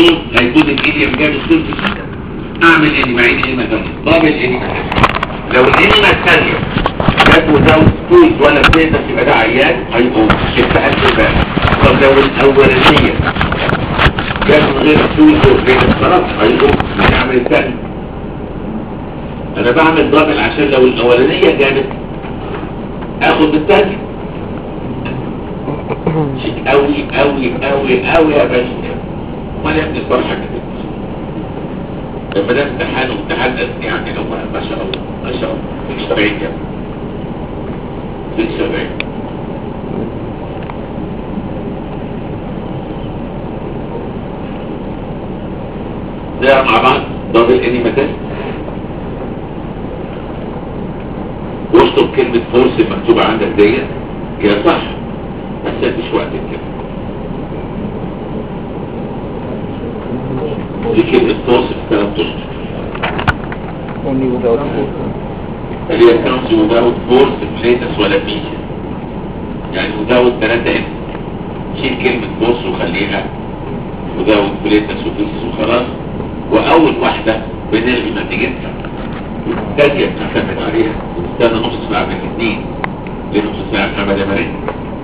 ستول هيكون الانيما جاب ستول في الشتاء اعمل انيما عين انيما ثانيه دبل انيما ثانيه لو الانيما الثانيه جت وزاوت ستول ولا بتقدر يبقى ده عيان هيقوم يبقى ألف بقى طب لو الاولانيه جت من غير ستول وبيت خلاص هيقوم هنعمل الثانيه انا بعمل دبل عشان لو الاولانيه جابت اخد بالثانيه شيء قوي قوي قوي قوي يا باشا وانا ابن الفرحه كده لما ده امتحان وامتحان أسني يعني لو ما شاء الله ما شاء الله مش طبيعي كده مش طبيعي ده مع بعض دبل انيما تيست واشطب كلمة فورس المكتوبة عندك ديت هي صح بس مفيش وقت كده دي كلمة فورس في كلام تشطب only without force. اللي هي كانت without force فليتس ولا فيشن يعني without ثلاثة ام شيل كلمة فورس وخليها without فليتس وفيشن وخلاص وأول واحدة بنلغي نتيجتها والتانية بنعتمد عليها ونستنى نص ساعة من الاثنين ليه نص ساعة محمد يا مريم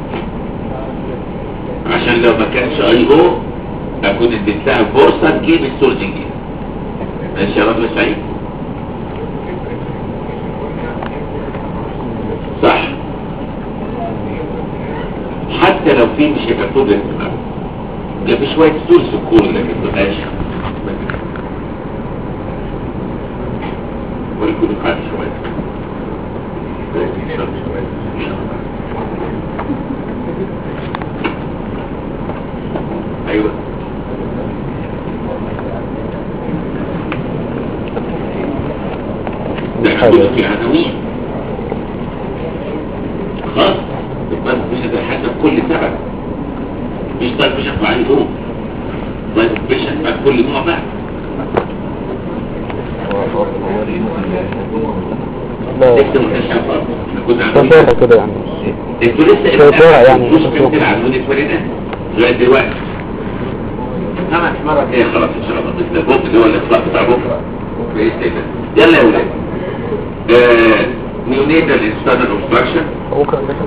عشان لو ما كانش اي او اكون اديتها فرصة تجيب السولجنج ماشي يا راجل سعيد صح حتى لو في مش هيبقى طول الاهتمام ده في شوية ستورز في الكورة لكن ما بقاش ويكون قاعد شوية ايوه ده كله في عناوين خلاص يبقى مش هتحسب كل سبب مش طيب مش هتبقى عليه هو طيب مش هتبقى كل نوع بقى لا لسه ما كانش عارف احنا كنا عاملين تفاهة كده يعني انتوا لسه شوية يعني، مش مش كنتوا عاملين الفريدات لغايه دلوقتي خمس مرات ايه خلاص ان شاء الله مثل بكره اللي هو الاطلاق بتاع بكره باذن الله يلا يا ولاد آه نيونيتال انستانال اوبستراكشن هو كان ده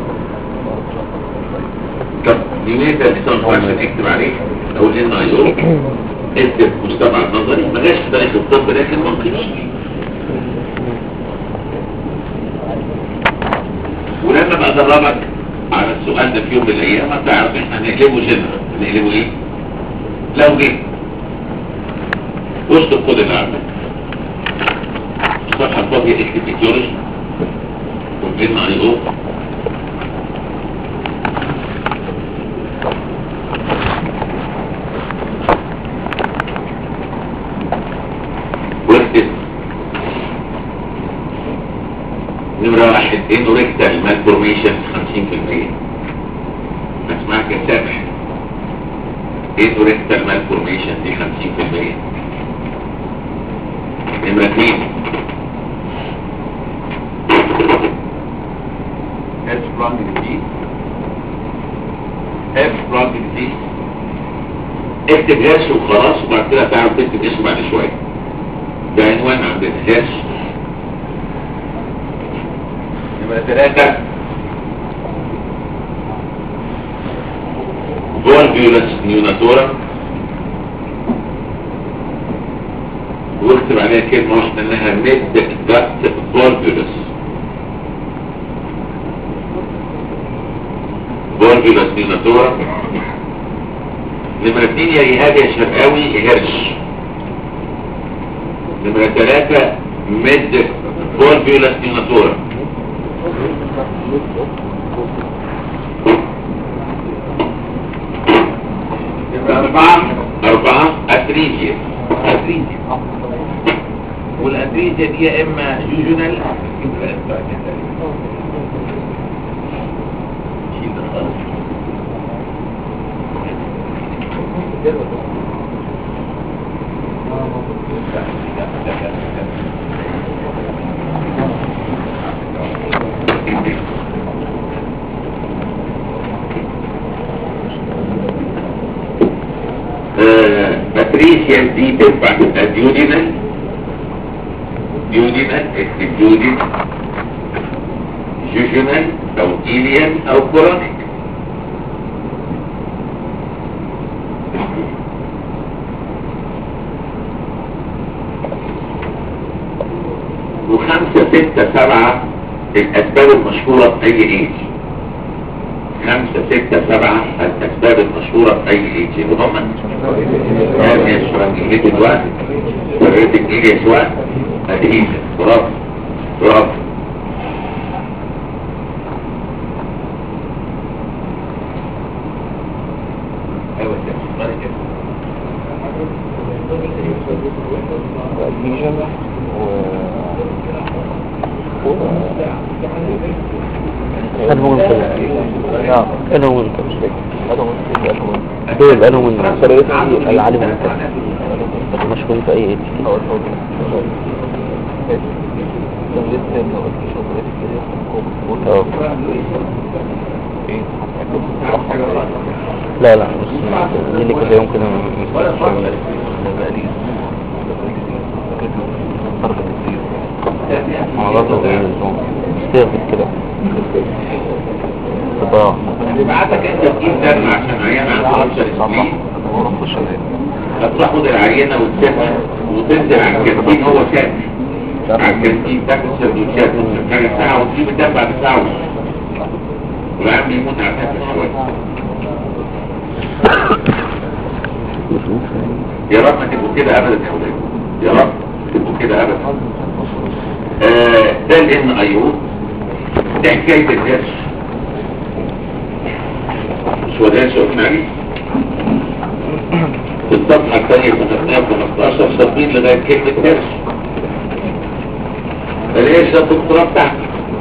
طب نيونيتال انستانال اوبستراكشن اكتب عليه او الان اي او اكتب مستبعد نظري ما جاش في تاريخ الطب لكن ممكن يجي ولما بقى ادربك على السؤال ده في يوم من الايام هتعرف احنا هنقلبه جنرال هنقلبه ايه لو جه وسط الكود اللي عندك الصفحه الفاضيه اكتب ايتيولوجي والان اي او واكتب نمرة واحد انه ريكتال مالفورميشن 50% اسمعك يا سامح انه ريكتال مالفورميشن دي 50% نمرة اثنين هيرش بلانك ديزيز هيرش بلانك ديزيز اكتب هيرش وخلاص وبعد كده تعرف تكتب اسمه بعد شوية ده عنوان عندنا هيرش نمرة ثلاثة فولفيولس نيوناتورا واكتب عليها كلمة واحدة انها ميد دات فولفيولس فولفيولس نيوناتورا نمرة اتنين يا ايهاب يا شرقاوي هرش نمرة ثلاثة ميد فولفيولس نيوناتورا نمرة أربعة أربعة أتريجيا أتريجيا والأتريجيا دي يا إما جوجونال شيل ده خالص. آه، كابريسيان دي تنفع تبقى ديودينال ديودينال اكتب ديودين جوجينال او ايليان او كورونيك وخمسة ستة سبعة الأسباب المشهورة في أي إيج خمسة ستة سبعة الأسباب المشهورة في أي إيج اللي هم هذه الشرنجية الوقت سرية الجيل يسوى أدهيشن برافو برافو أيوة كده adhesion و هل هو لا هل هو مش فاكر هل هو دول هل هو سرية العالم مشغول في اي لا لا مش دي اللي كده يمكن برضه مستغرب كده طبعا بعتك انت تجيب دم عشان عيان عنده ألسر سبلين هتروح خد العينة وتسيبها وتنزل على الكانتين هو شاك على الكانتين تاكل سندوتشات نص حاجة ساعة وتجيب الدم بعد ساعة ونص والعيان بيموت على نفس شوية يا رب ما تبقوا كده ابدا يا ولاد يا رب تبقوا كده ابدا آه، ده الان ايو ده حكايه الهرش مش هو ده شوف معي في الصفحه الثانيه كتبناها في 15 صفين لغايه كلمه هرش فليش ده الدكتوراه بتاعتي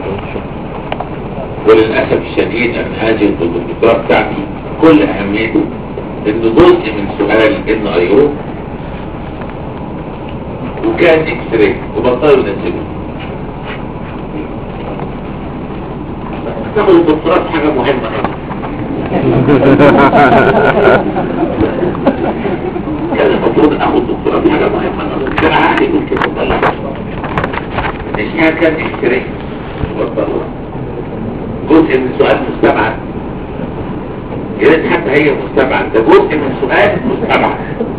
وللاسف الشديد ان هذه الدكتوراه بتاعتي كل اهميته ان جزء من سؤال ان ايو وكان اكس راي وبطلوا ينزلوه تاخد الدكتوراه في حاجه مهمه قوي كان المفروض اخد دكتوراه في حاجه مهمه قوي كان عقلي يقول كده والله اسمها كان اكس راي وبطلوا جزء من سؤال مستبعد يا ريت حتى هي مستبعد ده جزء من سؤال مستبعد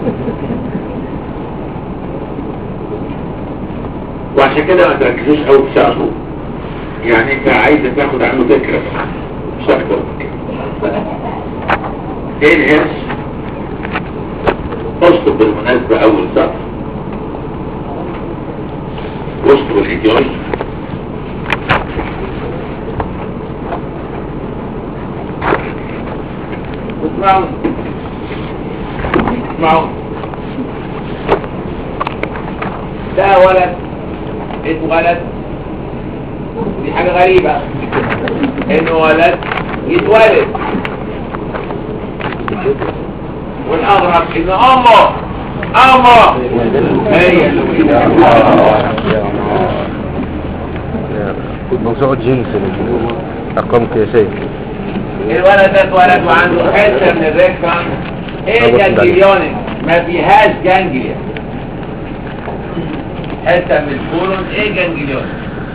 وعشان كده ما تركزوش قوي في شرحه يعني انت عايز تاخد عنه فكره مش اكتر ايه الهرش اشطب بالمناسبه اول سطر واشطب الايديولوجي اسمعوا اسمعوا ده ولد اسمه ولد دي حاجة غريبة انه ولد يتولد والاغرب ان امه امه هي اللي موضوع جنس ارقام قياسيه الولد ده اتولد وعنده حته من الريكتم ايه جانجليونيك ما فيهاش جانجليا حته من الكولون ايه جانجليونيك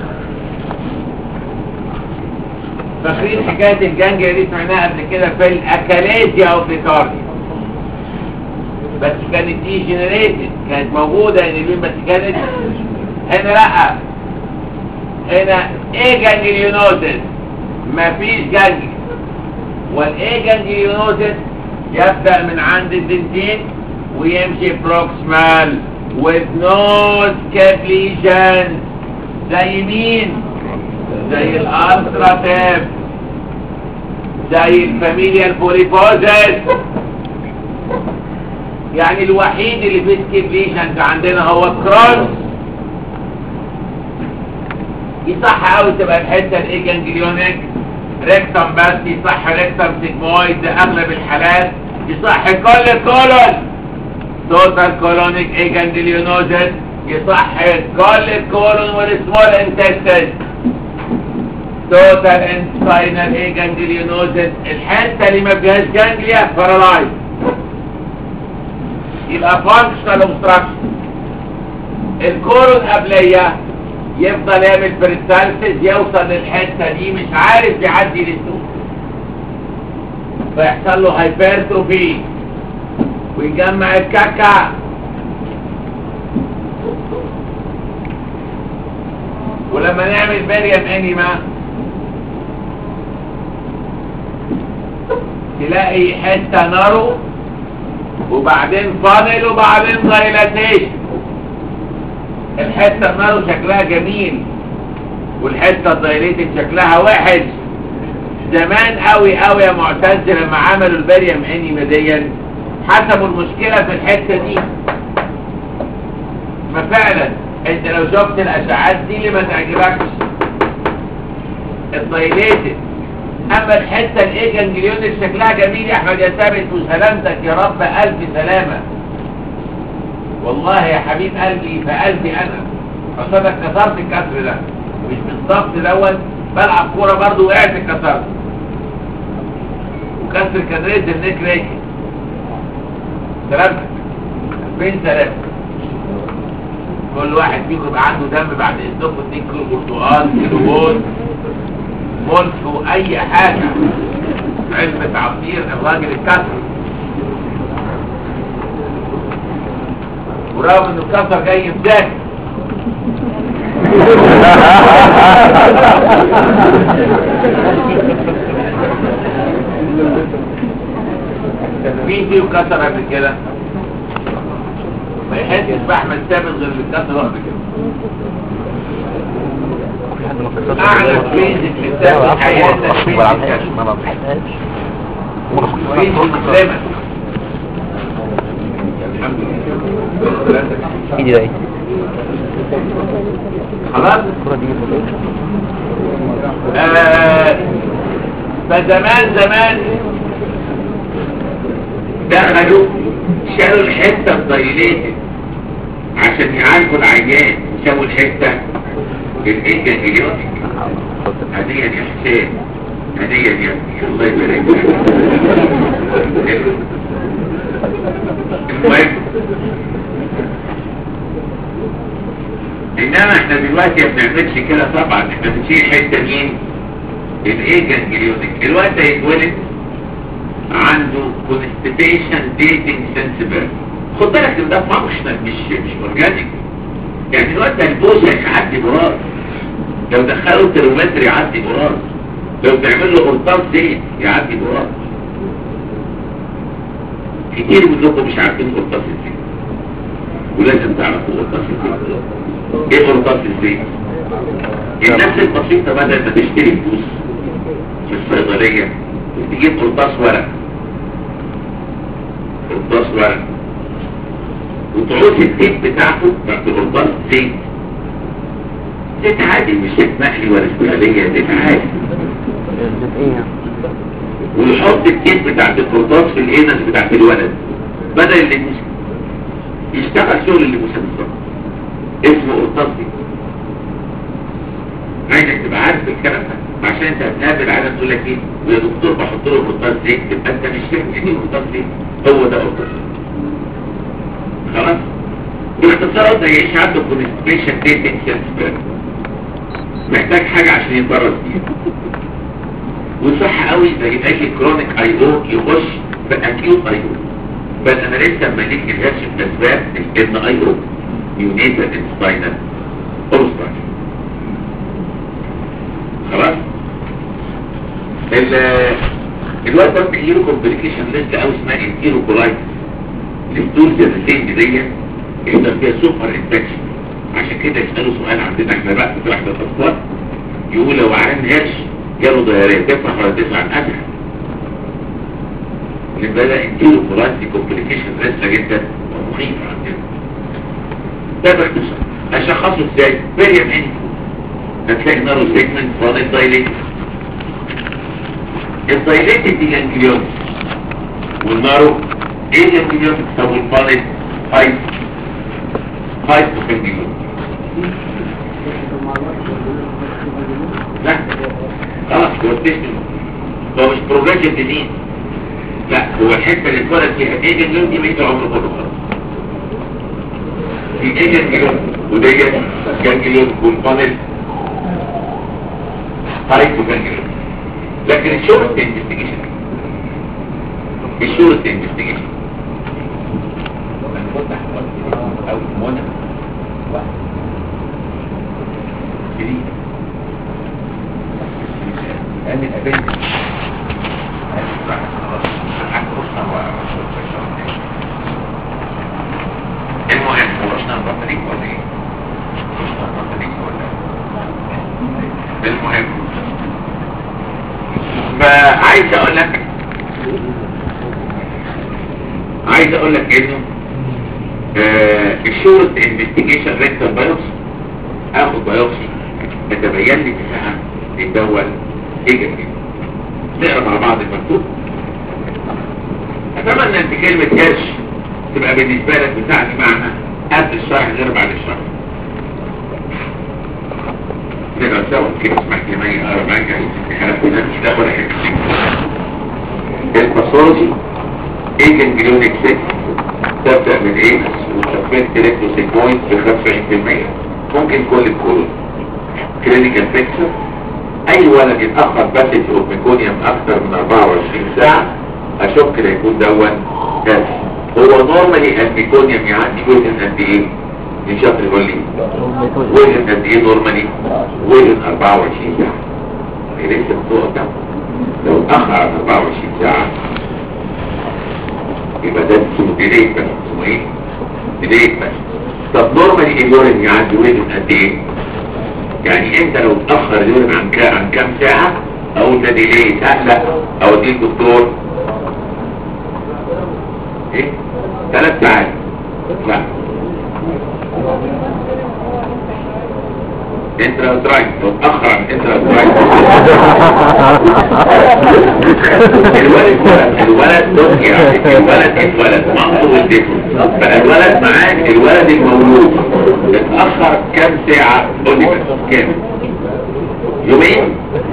فاكرين حكايه الجانجليا دي سمعناها قبل كده في الاكاليزيا او في كارديا بس كانت دي جنريتد كانت موجوده ان البين بس كانت هنا لا هنا ايه جانجليونوزس مفيش جانجليا والايه جانجليونوزس يبدأ من عند الدنتين ويمشي بروكسمال with no scalp lesions زي مين زي الالتراتيف زي الفاميليال بوليفوزس يعني الوحيد اللي فيه سكيب ليشنز عندنا هو الكرونز يصح قوي تبقى الحته الايه جانجليونيك ريكتم بس يصح ريكتم سيجمويد ده اغلب الحالات يصح كل كولون توتال كولونيك ايه جانجليونوزس يصح كل كولون والسمول انتستين توتال انساينال ايه جانجليونوزس الحته اللي ما فيهاش جانجليا بارالايز يبقى فانكشنال اوبستراكشن الكورون قبليه يفضل يعمل بريستالسيس يوصل للحته دي مش عارف يعدي للسوق فيحصل له هايبرتروفي ويجمع الكاكا ولما نعمل مريم انيما تلاقي حته نارو وبعدين فانل وبعدين دايلاتيشن الحته النارو شكلها جميل والحته الدايليتد شكلها وحش زمان قوي قوي يا معتز لما عملوا البريم انيما دي حسبوا المشكله في الحته دي ما فعلا انت لو شفت الاشعاعات دي اللي ما تعجبكش الدايليتد اما الحته الايه جانجليون اللي شكلها جميل يا احمد يا ثابت وسلامتك يا رب الف سلامه والله يا حبيب قلبي في قلبي انا قصدك كسرت الكسر ده مش بالظبط الاول بلعب كوره برضو وقعت اتكسرت وكسر كان ريد النيك ريكي سلامتك فين سلامتك كل واحد فيكم يبقى عنده دم بعد اذنكم 2 كيلو برتقال كيلو موز ملك اي حاجة علبة عصير الراجل اتكسر ورغم انه اتكسر جاي مذاكر مين فيه كسر قبل كده؟ ما يحسش بأحمد ثابت غير اللي اتكسر قبل كده أعلى بيزك للسبب حياتك بيزك بيزك مسلمة الحمد لله ايدي ده ايه خلاص الكرة دي آه، فزمان زمان دخلوا شالوا الحتة الضيليتد عشان يعالجوا العيان شالوا الحتة الانجليونيك هدية يا حسين هدية يا ابني الله يبارك لك المهم انما احنا دلوقتي ما بنعملش كده طبعا احنا بنشيل حته مين الايه جانجليونيك الوقت هيتولد عنده constipation dating sensible خد بالك ان ده فانكشنال مش مش اورجانيك يعني الوقت هيبوظ هيعدي براز لو دخلوا ترمومتر يعدي براز لو تعمل له قرطاس زيت يعدي براز كتير منكم مش عارفين قرطاس الزيت ولازم تعرفوا قرطاس الزيت ايه قرطاس الزيت الناس البسيطة بدل ما تشتري فلوس في الصيدلية تجيب قرطاس ورق قرطاس ورق وتعوز الزيت بتاعته بتاعت القرطاس زيت زيت عادي مش زيت مقلي ولا اسماعيلية زيت عادي ايه ويحط الزيت بتاعت القرطاس في الانس بتاعت الولد بدل الليموس يشتغل شغل الليموس بالظبط اسمه قرطاس زيت عايزك تبقى عارف الكلام ده عشان انت هتقابل عالم تقول لك ايه ويا دكتور بحط له قرطاس زيت تبقى انت مش فاهم يعني ايه قرطاس زيت هو ده قرطاس خلاص باختصار ده يعيش عنده كونستيبيشن ديتنج سيلز محتاج حاجة عشان يتبرز بيها وصح قوي زي اي كرونيك اي او يخش في اكيوت اي او بل انا لسه مالك الهرش في اسباب الان اي او يونيتال انسباينال اوبستراكشن خلاص ال- الوقت ده ممكن يجيله كومبليكيشن لسه قوي اسمها انتيروكولايتس الستولز الريتين دي يحصل فيها سوبر انفكشن عشان كده يسألوا سؤال عندنا احنا بقى في واحدة الاطفال يقول لو عين هرش جاله ضيارية تفرح ولا تسعى اسهل يبقى ده انتيروكولايتس كومبليكيشن لسه جدا ومخيفة عندنا ده باختصار اشخصه ازاي؟ فيريم انفو هتلاقي نارو سيجمنت فاضل دايليتد الدايليتد دي جانجليون والنارو ايه جانجليون طب والفاضل فايف فايف جانجليون لا خلاص هو التشن هو مش بروجريشن ديزيز لا هو الحته اللي اتولد فيها ايه جانجليون دي بقيت عمره كله خلاص في ايه جانجليون وديت جانجليون كومبوننت هايبو جانجليون لكن الشورت انفستيجيشن الشورت انفستيجيشن او منى جديد قال الابنت المهم ورشنا البطريق ولا ايه رشنا البطريق ولا إيه؟ المهم فعايز اقول لك عايز اقول لك انه آه الشورت انفستيجيشن ريكتال بايوبسي اخد بايوبسي تتبين لي فيها الدول ايجابي نقرا مع بعض المكتوب اتمنى ان كلمة كرش تبقى بالنسبة لك بتاعني معنى قبل الشرح غير بعد الشرح نقرا سوا كده اسمعك يا مي اقرا معاك في حالات كده مش ده ولا حاجه الباثولوجي ايه جنجليونيك سيك تبدأ من ايه وشفت الكتروسيكويد ب 95% ممكن كل الكولون كلينيكال بيكتشر اي ولد يتأخر باسج اوف ميكونيوم اكتر من 24 ساعة اشك ده يكون دون كاس هو نورمالي الميكونيوم يعدي وزن قد ايه من شهر يقول لي وزن قد ايه نورمالي وزن 24 ساعة هي لسه بتوع ده لو اتأخر عن 24 ساعة يبقى ده اسمه ديليت بس اسمه ايه ديليت بس طب نورمالي اليورين يعدي وزن قد ايه يعني انت لو اتأخر اليورين عن كام عن كام ساعة اقول ده ديليت لا لا اوديه الدكتور ايه ثلاث ساعات لا انترا لو اتأخر عن انترا الولد الولد دوك يعني الولد اتولد مامته والدته فالولد معاك الولد المولود اتأخر كام ساعة قول لي بس كام يومين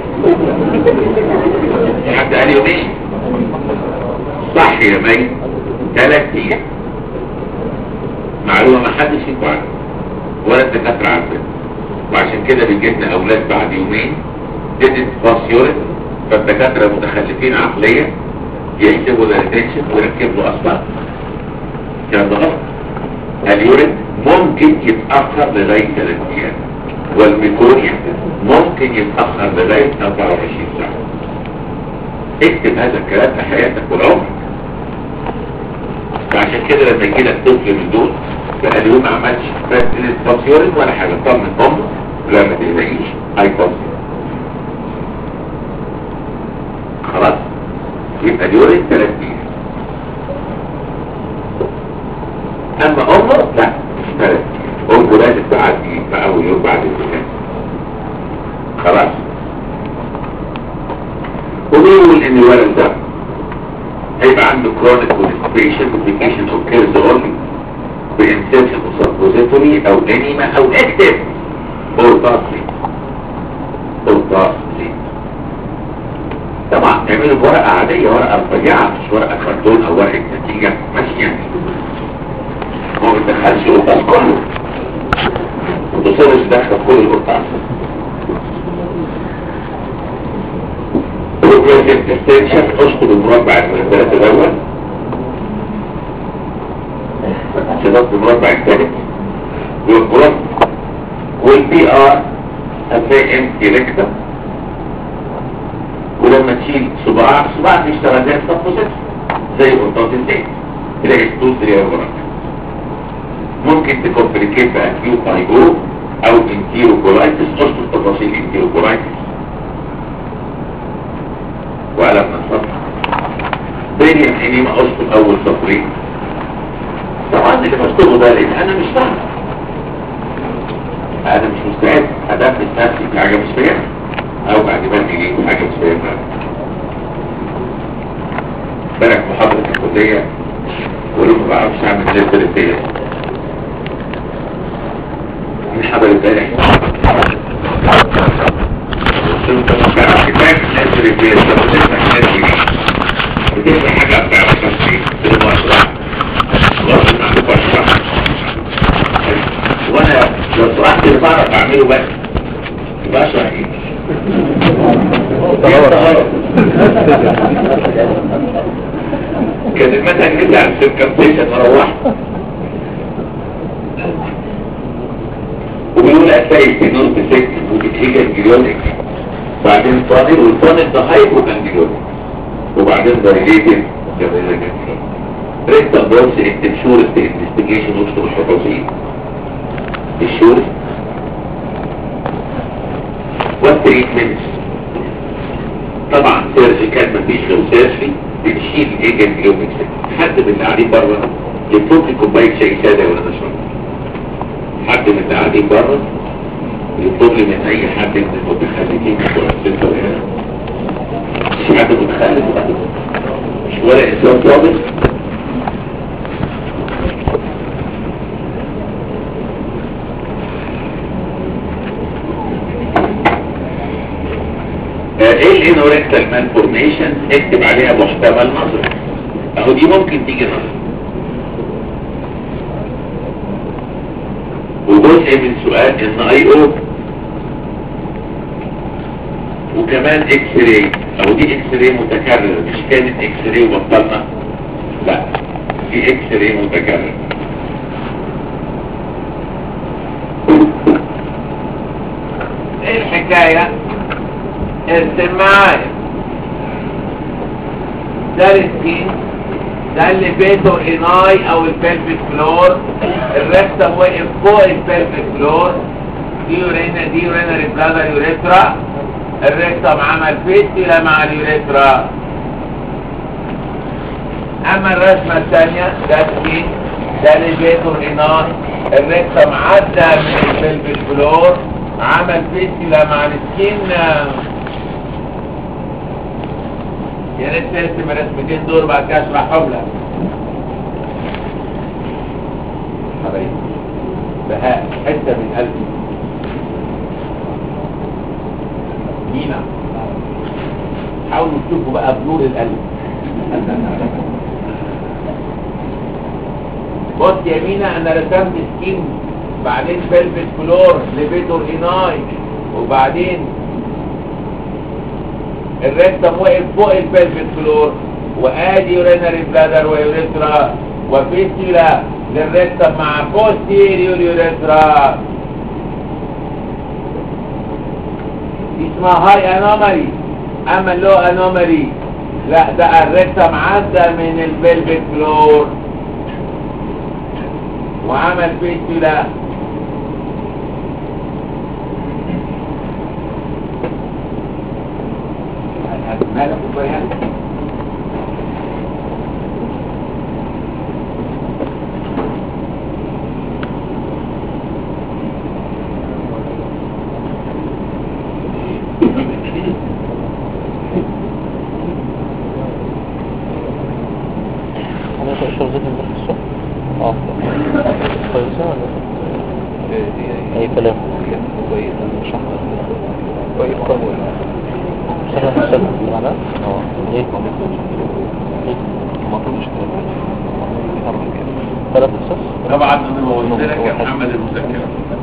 حد قال يومين صح يا مي ثلاث ايام معلومة ما حدش ينفع ولا الدكاترة عارفين وعشان كده بيجي لنا اولاد بعد يومين ديدنت باس يورين فالدكاترة متخلفين عقليا يحسبوا الريتنشن ويركب له اصلا كان ده غلط اليورين ممكن يتأخر لغاية 3 ايام والميكونيا ممكن يتأخر لغاية 24 ساعة اكتب هذا الكلام في حياتك والعمر فعشان كده لما يجي لك طفل من دول بقى اليوم ما عملش فاسيلة باسيورين ولا حاجة طمن امه لا ما تقلقيش هاي باسيورين خلاص يبقى اليورين ثلاث ايام اما امه لا مش ثلاث ايام امه لازم تعدي في اول يوم بعد الولاده خلاص ونقول ان الولد ده هيبقى عنده chronic constipation complication occurs only بإنسان suppository أو انيما أو active or partially or partially طبعا تعملوا بورقة عادية ورقة رفيعة مش ورقة كرتون أو ورقة نتيجة ماشي يعني ما بتدخلش القرطاس كله ما تصيرش داخل كل القرطاس بروجريسيف ديستنشن اشطب المربع المربعات الاول شطبت المربع الثالث والقرب والبي ار هتلاقي امتي ريكتا ولما تشيل صباع صباعك يشتغل زي التفاصيل زي قرطات الزيت تلاقي ستوز رياضرات ممكن تكومبليكيت باكيوت بايجو او انتيرو كولايتس اشطب تفاصيل انتيرو كولايتس وقلب من السطر بين يمحيني ما أشطب أول سطرين طبعا اللي بشطبه ده لأن أنا مش فاهم أنا مش مستعد أدفت نفسي في حاجة مش فاهمها أو بعد ما أجي في حاجة مش فاهمها بالك محاضرة الكلية ولو ما بعرفش أعمل زي الثلاثية من حضر امبارح بتبقى حاجة بتعرفها في المشروع لازم عندك مشروع بعمله بس يبقى اشرح ايه كانت المنهج نزل على السيركمستيشن مروحت وبيقول هتلاقي الفينول بسكت وبتيجي الجليونيك بعدين فانل والفانل ده هايبوكانديلونيك وبعدين دايليتد ريكتا بروس اكتب شورت انفستيجيشن واكتب التفاصيل الشورت والتريتمنت طبعا سيرجيكال مفيش غير سيرجري بنشيل ايجنت جلوميكس حد من اللي قاعدين بره يطلب لي كوبايه شاي ساده ولا نشرب حد من اللي قاعدين بره يطلب لي من اي حد من المتخلفين بتوع السنتر هنا مش حد متخلف مش ولا انسان صادق آه، ايه الانوريكتال مالفورميشن اكتب عليها محتمل نظر اهو دي ممكن تيجي نظر وجزء من سؤال ان اي او وكمان اكس راي او دي اكس راي متكرر مش كانت اكس راي وبطلنا لا دي اكس راي متكرر ايه الحكاية ارسم معايا ده السكين ده اللي بيته الاناي او البلفيك فلور الركتم واقف فوق البلفيك فلور دي يورينا دي يورينا بلادر يوريترا الركتم عمل فيستيلا مع اليوريترا اما الرسمة الثانية ده سكين ده اللي بيته الاناي الركتم عدى من البلفيك فلور عمل فيستيلا مع السكين يا ريت ترسم الرسمتين دول بعد كده اشرحهم لك حبايبي بهاء حته من قلبي مينا حاولوا تشوفوا بقى بنور القلب بص يا مينا انا رسمت سكين بعدين فلفت فلور لبيتور ايناي وبعدين الريكتم وقف فوق البلفت فلور وادي يورينري بلادر ويوريترا وفيستيلا للريكتم مع بوستيريور يوريترا دي اسمها هاي انومالي اما اللو انومالي لا ده الريكتم عدى من البلفت فلور وعمل فيستيلا مالك وبيان انا اشرب زيت امبارح الصبح اه كويسة ولا اي كلام مش احمد كويس كويس سنة السنة معناه اه ليه ليه ثلاث حصص طبعا انا قلت لك يا محمد المذكره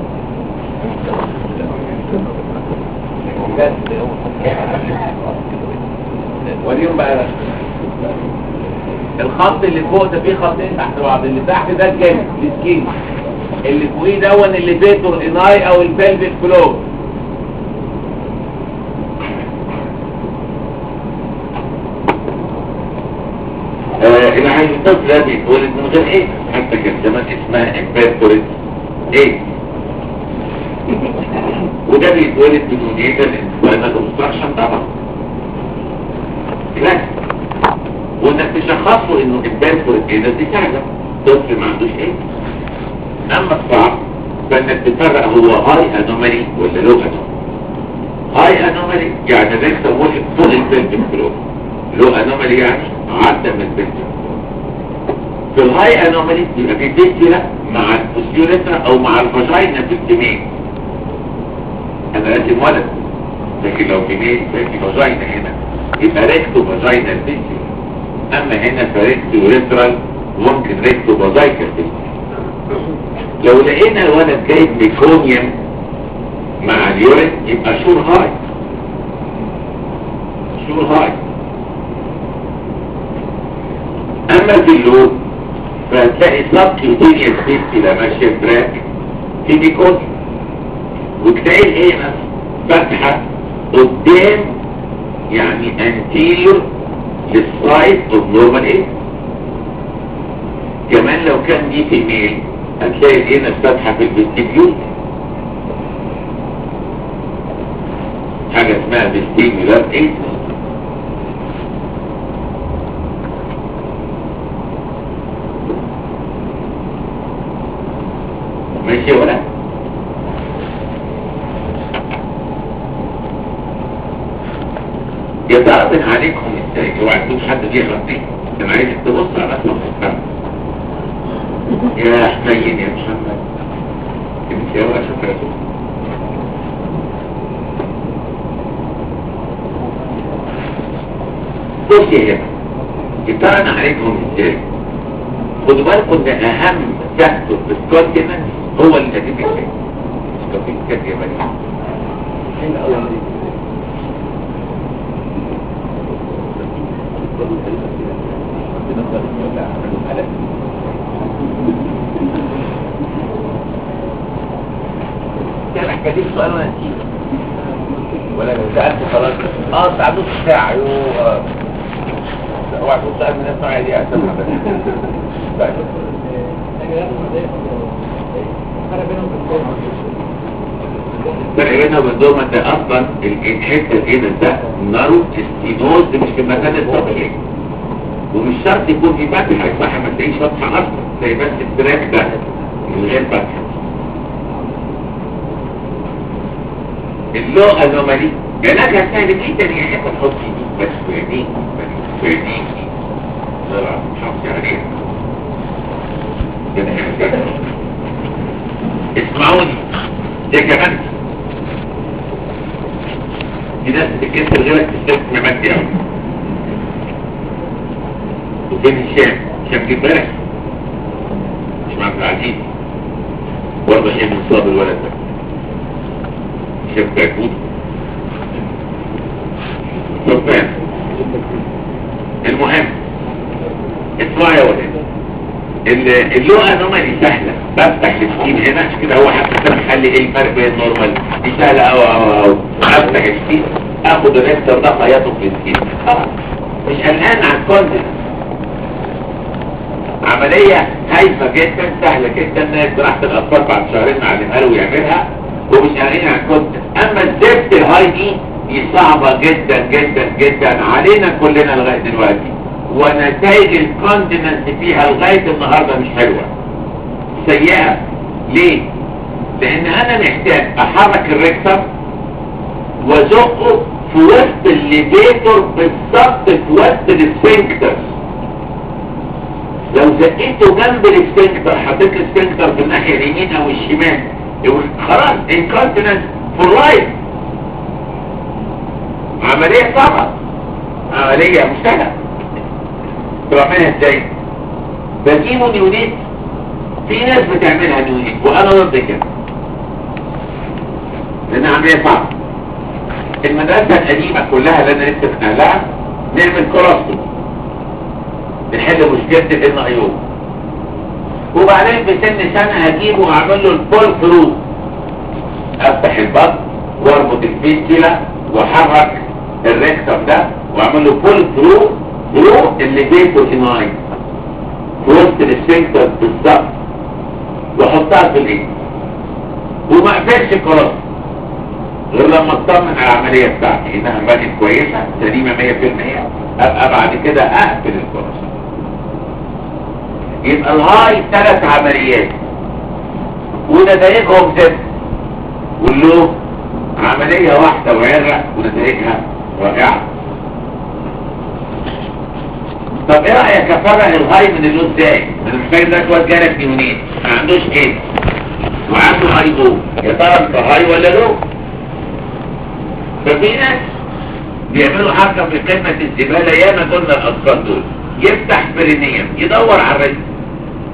واليوم بقى ده. الخط اللي فوق ده فيه خطين تحت بعض اللي تحت ده الجنب السكين اللي فوقيه دون اللي بيته الاناي او البلفيك فلور آه العينطات ده بيتولد من غير ايه حتى كان زمان اسمها امباتوريت ايه وده بيتولد بدون ايه ده الانسباينال اوبستراكشن طبعا كلاس وانك تشخصه انه امباتوريت ايه ده دي سهله طفل ما عندوش ايه اما الصعب فانك تفرق هو هاي انومالي ولا لو انومالي هاي انومالي يعني الريكتر واقف فوق البلفيك فلور لو انومالي يعني عدى من البلفيك في الهاي انومالي يبقى في فيستيلا مع البوستيوليترا او مع الفاجينا في الجميل انا راسم ولد لكن لو جميل ففي فاجينا هنا يبقى ريكتو فاجينا الفيستيلا اما هنا فريكتو ريترال ممكن ريكتو فاجيكا الفيستيلا لو لقينا الولد جايب ميكونيوم مع اليورين يبقى شور هاي شور هاي اما في اللوب فهتلاقي سب كيوتينيوس كده ماشيه براك تيجي كود وتلاقي الايه فتحه قدام يعني anterior للسايد اوف نورمال ايه كمان لو كان دي في ميل هتلاقي الانس فاتحه في الفيستيبيول حاجه اسمها فيستيبيولار ايه ماشي ولا يتعرض عليكم ازاي اوعى تكون حد بيغلط فيك انا عايزك تبص على اسمك يا حنين يا محمد انت يا ولا شكرا بص يا جماعه يتعرض عليكم ازاي خدوا بالكم ان اهم فاكتور في الكونتيننس هو اللي هتبقى فيه سكوبين كانت يابانية كان حكاية السؤال وانا نسيت ولا لو سألت خلاص اه بتاع نص ساعة يوه اوعى تقول سؤال من الناس نوعية دي اساسا طيب فرق بينها وبين دوما ده اصلا الحته كده ده نارو استينوز مش في المكان الطبيعي ومش شرط يكون في فتحه الفتحه ما تلاقيش فتحه اصلا زي بس التراك ده من غير فتحه اللو انومالي علاجها سهل جدا يا حته تحط دي بس في عينيك بس في عينيك طلع حافظي عليها كده يعني اسمعوني ده كمان في ناس بتكسر غيرك تستثمر مادي قوي وفين هشام هشام جيب بالك مش مع عبد العزيز برضه هشام مصاب الولد ده هشام كاكوت سلطان المهم اسمع يا ولد اللغة انومالي سهلة بفتح السكين هنا عشان كده هو حتى كده محلي ايه الفرق بين النورمال دي سهلة او او او افتح السكين اخد الريكتر ده خياطه في السكين خلاص مش قلقان على الكونتنت عملية هايفة جدا سهلة جدا ان جراحة الاطفال بعد شهرين نعلمها له ويعملها ومش قلقانين على الكونتنت اما الزفت الهاي دي دي صعبة جدا جدا جدا علينا كلنا لغاية دلوقتي ونتائج الكونتيننس فيها لغاية النهاردة مش حلوة سيئة ليه؟ لان انا محتاج احرك الريكتر وزقه في وسط الليفيتور بالظبط في وسط السفنكتر لو زقيته جنب السفنكتر حطيت السفنكتر في الناحية اليمين او الشمال يقول خلاص انكونتيننس فور لايف عملية صعبة عملية مستهلة بعملها ازاي بجيبه نيونيت في ناس بتعملها نيونيت وانا ضد كده لانها عمليه صعبه المدرسه القديمه كلها اللي انا لسه من اهلها نعمل كولاستوم نحل مشكله الان ايوب وبعدين في سن سنه هجيبه واعمل له البول ثرو افتح البطن واربط الفيستولا واحرك الريكتم ده واعمل له بول ثرو ثرو اللي بيته اناي في وسط السفنكتر بالظبط واحطها في الايد وما اقفلش الكراسه غير لما اطمن على العمليه بتاعتي انها بقت كويسه سليمه 100% ابقى بعد كده اقفل الكراسه يبقى الهاي ثلاث عمليات ونتائجهم زفت واللو عمليه واحده وعرق ونتائجها رائعه طب ايه رايك افرق الهاي من اللو ازاي انا محتاج ده كويس جالك نيونين ما عندوش ايه وعنده هاي او يا ترى انت هاي ولا لو ففي ناس بيعملوا حركه في قمه الزباله ياما قلنا الاطفال دول يفتح برينيم يدور على الرزق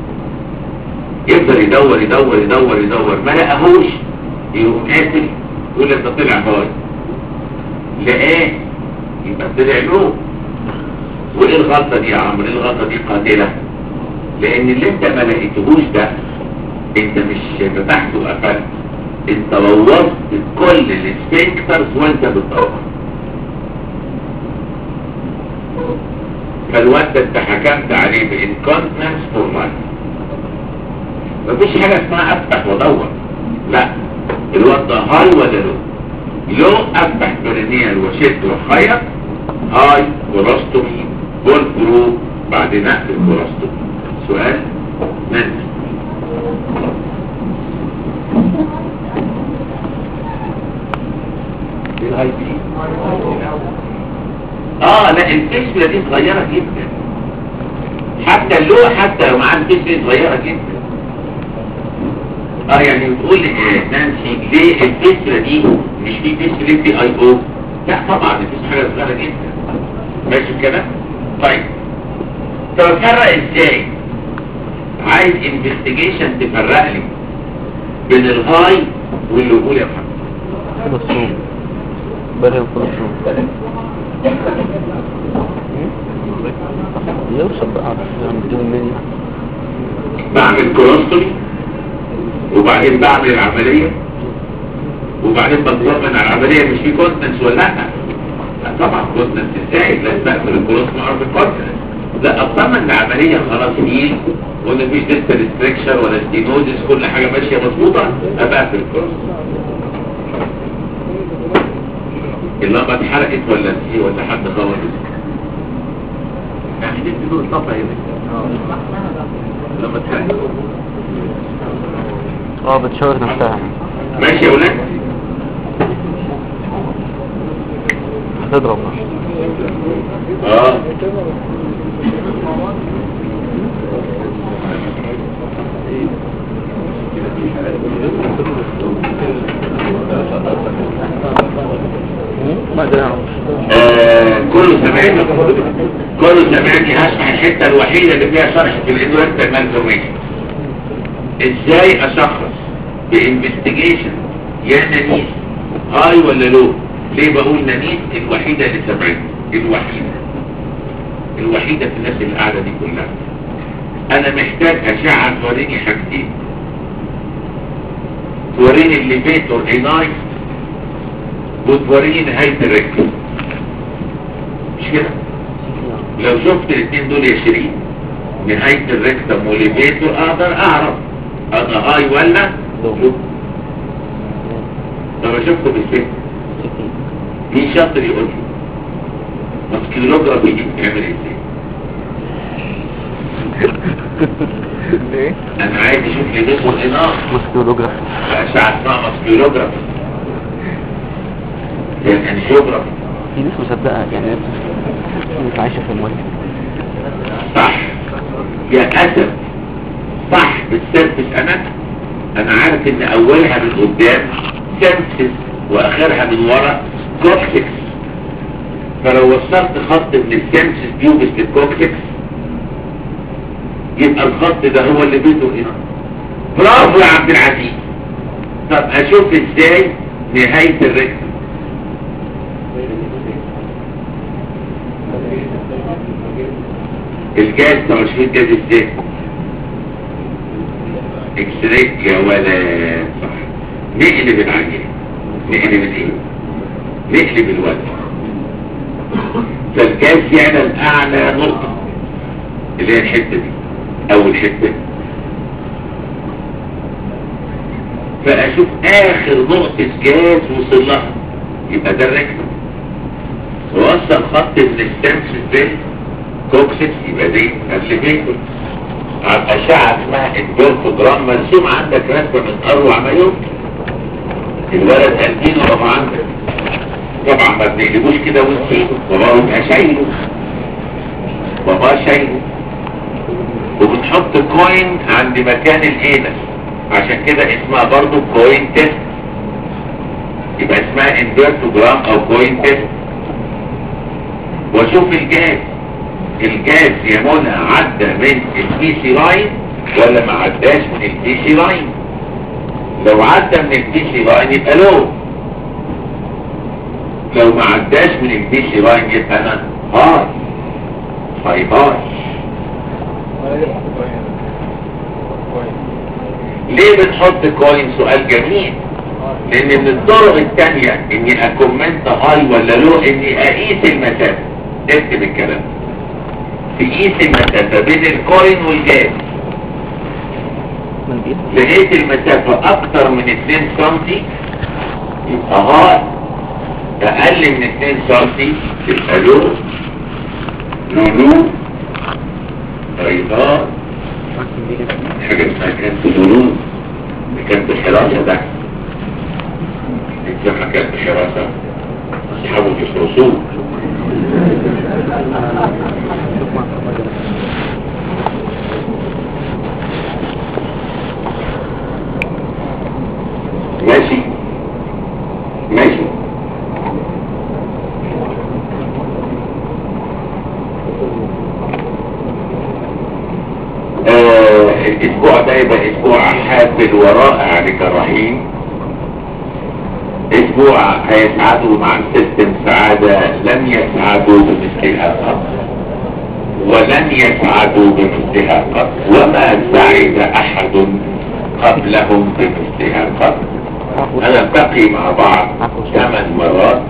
يفضل يدور يدور يدور يدور ما لقاهوش يقوم قاتل يقول لك ده طلع هاي لقاه يبقى طلع له وايه الغلطه دي يا عمرو ايه الغلطه دي قاتله لان اللي انت ما لقيتهوش ده انت مش فتحته وقفلت انت بوظت كل السفنكترز وانت بتدور فالواد ده انت حكمت عليه بانكونتنس فور لايف مفيش حاجه اسمها افتح وادور لا الواد ده هاي ولا لو لو افتح برينيال وشد وخيط هاي كولاستومي بول برو بعد نقل الكولاستومي سؤال ننسى الهاي بي اه لا الفيسبلا دي صغيرة جدا حتى اللوح حتى لو معاه الفيسبلا صغيرة جدا اه يعني بتقول آه، نانسي ليه الفيسبلا دي مش في فيسبلا في اي او لا طبعا الفيسبلا حاجة صغيرة جدا ماشي كده طيب طب افرق ازاي عايز انفستيجيشن تفرق لي بين الهاي واللوبول يا محمد كولوستروم برهم كولوستروم يوصل بقى بدون مني بعمل كولوستومي وبعدين بعمل العملية وبعدين بطمن على العملية مش في كونتنس ولا لا لا طبعا كونتنس ازاي لا تقفل الكولوستومي او الكونتنس لا اطمن العملية خلاص هيل وان مفيش لسه ريستريكشن ولا ستينوزيس كل حاجة ماشية مظبوطة ابقى في الكولوستومي اللمبة اتحرقت ولا ايه ولا حد خبط يعني دي بدون طفى هنا لما اتحرقت اه بتشاور نفسها ماشي يا ولاد هتضرب اه ما ده آه، كله سمعني كله سمعني هشرح الحته الوحيده اللي فيها شرح في الانويرتال مالفورميشن ازاي اشخص بانفستيجيشن يا نانيس هاي ولا لو ليه بقول نانيس الوحيده اللي سمعني الوحيده الوحيده في الناس اللي قاعده دي كلها انا محتاج اشعه توريني حاجتين توريني الليفيتور ايناي وتوريني نهايه الركب مش كده لو شفت الاثنين دول يا شيرين نهاية الريكتم وليفيتور اقدر اعرف انا هاي ولا لو. لو. لما شفته بالفهم مين شاطر يقول لي ماسكيلوجرافي دي بتعمل ازاي ليه؟ انا عايز اشوف ليفيتور انار مسكولوجراف اشعة اسمها ماسكيلوجرافي زي الانجيوجرافي في ناس مصدقة يعني ناس عايشة في الموت صح يا اسف صح بالسيرفس انا انا عارف ان اولها من قدام سيرفس واخرها من ورا كوكسكس فلو وصلت خط من السيرفس بيوبس للكوكسكس يبقى الخط ده هو اللي بيته هنا برافو يا عبد العزيز طب اشوف ازاي نهاية الركب الجاز ترشيد جاز ازاي اكس راي يا ولا صح نقلب العينة نقلب الايه نقلب الوجه فالجاز يعلى اعلى نقطة اللي هي الحتة دي او الحتة دي فاشوف اخر نقطة جاز وصل لها يبقى ده الركب ووصل خط من السمس البيت كوكسكس يبقى دي الليفيتور على الأشعة اسمها الدورفوجرام مرسوم عندك رسمة من أروع ما يمكن الولد قلبينه طبعا عندك طبعا ما بنقلبوش كده ونسيبه بابا يبقى شايله بابا شايله وبنحط كوين عند مكان الانس عشان كده اسمها برضو كوين تيست يبقى اسمها انفيرتوجرام او كوين تيست واشوف الجاز الجاز يا منى عدى من البي سي لاين ولا ما عداش من البي سي لاين لو عدى من البي سي لاين يبقى لو لو ما عداش من البي سي لاين يبقى انا هاي هاي هاي ليه بنحط كوين سؤال جميل لان من الطرق التانية اني اكومنت هاي ولا لو اني اقيس المسافة اكتب الكلام تقيس المسافة بين الكوين والجاز من دي لقيت المسافة اكتر من 2 سنتي يبقى هاي اقل من 2 سنتي تبقى لو لولو بيضاء حاجة اسمها كانت لولو دي كانت بحراسة ده الجامعة كانت بحراسة اصحابه يخلصوه ماشي ماشي آه الاسبوع ده يبقى اسبوع حافل ورائع للجراحين اسبوع هيسعدوا مع السيستم سعادة لم يسعدوا بمثلها قط ولن يسعدوا بمثلها قط وما سعد احد قبلهم بمثلها قط هنلتقي مع بعض ثمان مرات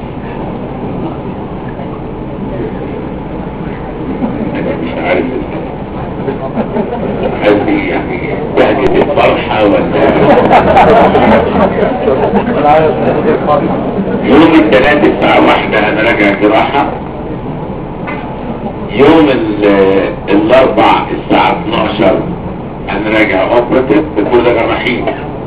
انا مش عارف هل دي يعني بهجة الفرحة ولا يوم الثلاث الساعة واحدة انا راجع جراحة يوم ال- الاربع الساعة 12 انا راجع اوبراتيف بكل جراحين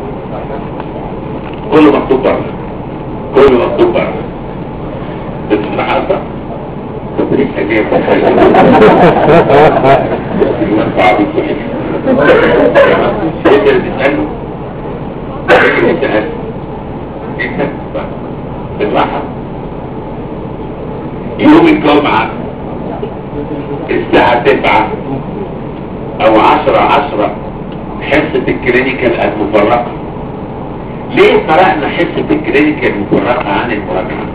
كله مكتوب بره كله مكتوب بره بتفتح حصة طب لسه جايب المنفعة بكل تقدر تسأله تقدر تسأله انت بالراحة يوم الجمعة الساعة تسعة او عشرة عشرة حصة الكلينيكال المفرقة ليه فرقنا حصة الكلينيكال المفرقة عن المراجعة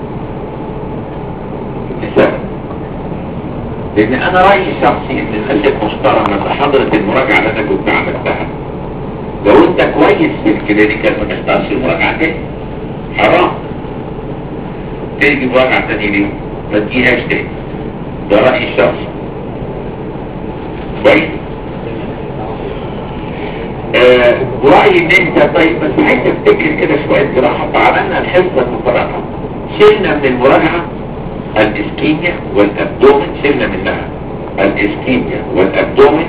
لسبب لان انا رأيي الشخصي ان الناس المحترمة في حضرة المراجعة اللي انا كنت عملتها لو انت كويس في الكلينيكال ما تحتاجش المراجعة تاني حرام تيجي مراجعة تاني ليه ما تجيهاش تاني ده رأيي الشخصي كويس آه، ورأيي ان انت طيب بس عايز تفتكر كده شوية جراحة فعملنا الحصة المفرقة شلنا من المراجعة الاسكيميا والابدومن شلنا منها الاسكيميا والابدومن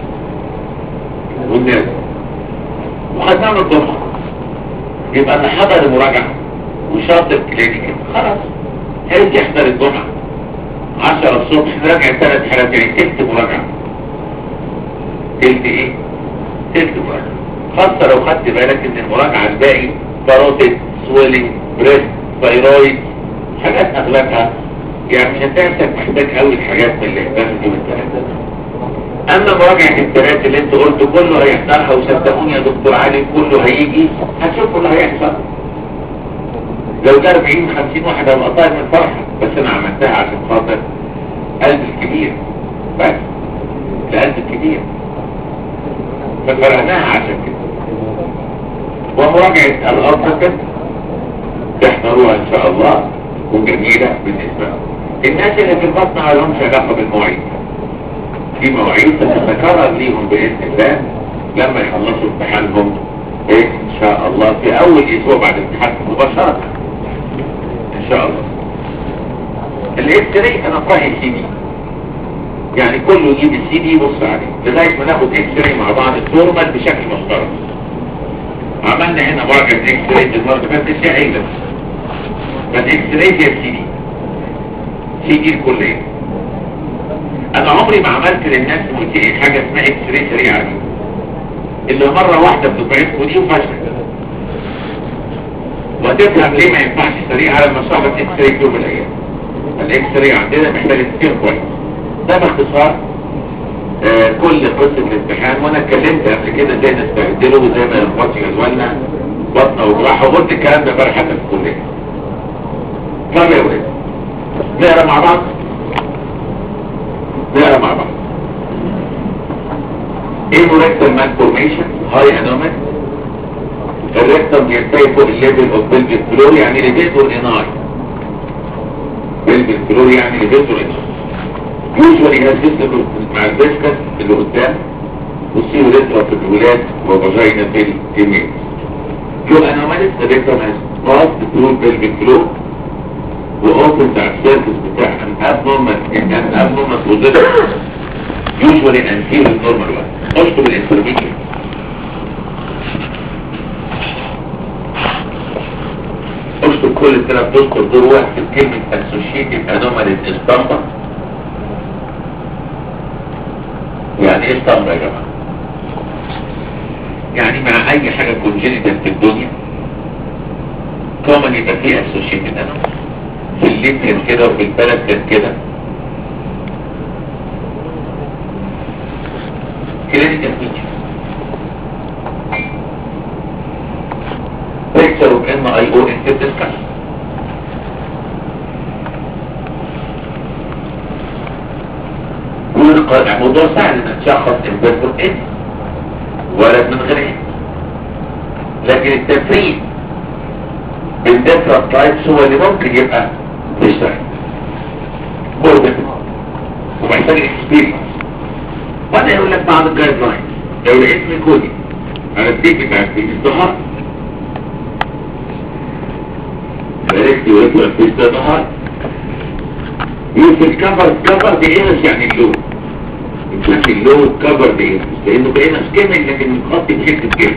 والنرد وخدناها من الجمعة يبقى اللي حضر المراجعة وشاطر كلينيكال خلاص هيجي يحضر الجمعة 10 الصبح راجع ثلاث حالات يعني تلت مراجعة تلت ايه؟ تلت مراجعة خاصة لو خدت بالك ان المراجعة الباقي باروتيد سويلنج بريست ثايرويد حاجات اغلبها يعني مش هتلاقي نفسك محتاج قوي الحاجات من اللي احتاجها دي من الثلاثة اما مراجعة الثلاثة اللي انت قلت كله هيحضرها وصدقوني يا دكتور علي كله هيجي هتشوفوا اللي هيحصل لو ده 40 50 واحد هبقى طاير من الفرحة بس انا عملتها عشان خاطر قلب الكبير بس القلب الكبير ففرقناها عشان كده ومراجعة الأرض تحضروها ان شاء الله وجميلة بالنسبة لهم الناس اللي في البطن ما لهمش علاقة بالمواعيد في مواعيد تتكرر ليهم بإذن الله لما يخلصوا امتحانهم إيه ان شاء الله في اول اسبوع بعد الامتحان مباشرة ان شاء الله الاكس راي انا في رايي سي دي يعني كله يجيب السي دي يبص عليه لغايه ما ناخد اكس راي مع بعض الفورمال بشكل محترم عملنا هنا مراجعه اكس راي المره اللي فاتت فيها عيله فالاكس راي فيها السي دي سي دي الكليه انا عمري ما عملت للناس ملتقي حاجه اسمها اكس راي سريعه دي اللي مره واحده بتبعتكم دي وفشلت وتفهم ليه ما ينفعش سريع لما صاحب اكس راي في يوم من الايام الاكس راي عندنا محتاج تفكير كويس ده باختصار آه كل قسم الامتحان وانا اتكلمت قبل كده ازاي نستعدله وازاي ما نخبطش جدولنا بطنه وجراحه وقلت الكلام ده امبارح حتى في الكليه طب يا ولاد نقرا مع بعض نقرا مع بعض ايه مالفورميشن هاي انومال الريكتم بيرتفع فوق الليفل اوف بلفيك فلور يعني ليفيتور اناي بلفيك فلور يعني ليفيتور اناي يوجوالي هاز فيسبل مع الفيسكس اللي قدام والسيو ريترا في الولاد وفاجينا في الفيميل لو انوماليس الريكتم هاز باست ثرو بلفيك فلور واوبن على السيرفس بتاع ان ابنورمال ان ان ابنورمال بوزيشن يوجوالي انتيريور نورمال وان اشطب الانترميديت اشطب كل الثلاث تذكر دور واحد في كلمة associated anomalies اسطمبة يعني ايه اسطمبة يا جماعة يعني مع اي حاجة congenital في الدنيا كومن يبقى فيه associated anomalies في الليبيان كده وفي البلد كده clinical features picture of MIO in the discussion والقطع موضوع سهل انك تشخص انفيرتور ان ولد من غير ان لكن التفريق بين different types هو اللي ممكن يبقى تشتغل برضه ومحتاج experience وانا يقول لك بعض الجايد لاين لو لقيت ميكوني على الديك بتاع الفيس ظهر عرفت وقلت له الفيس ده ظهر يوصل كفر كفر بإنس يعني اللون بشكل اللون كفر بإنس لأنه بإنس كامل لكن متغطي بحتة كامل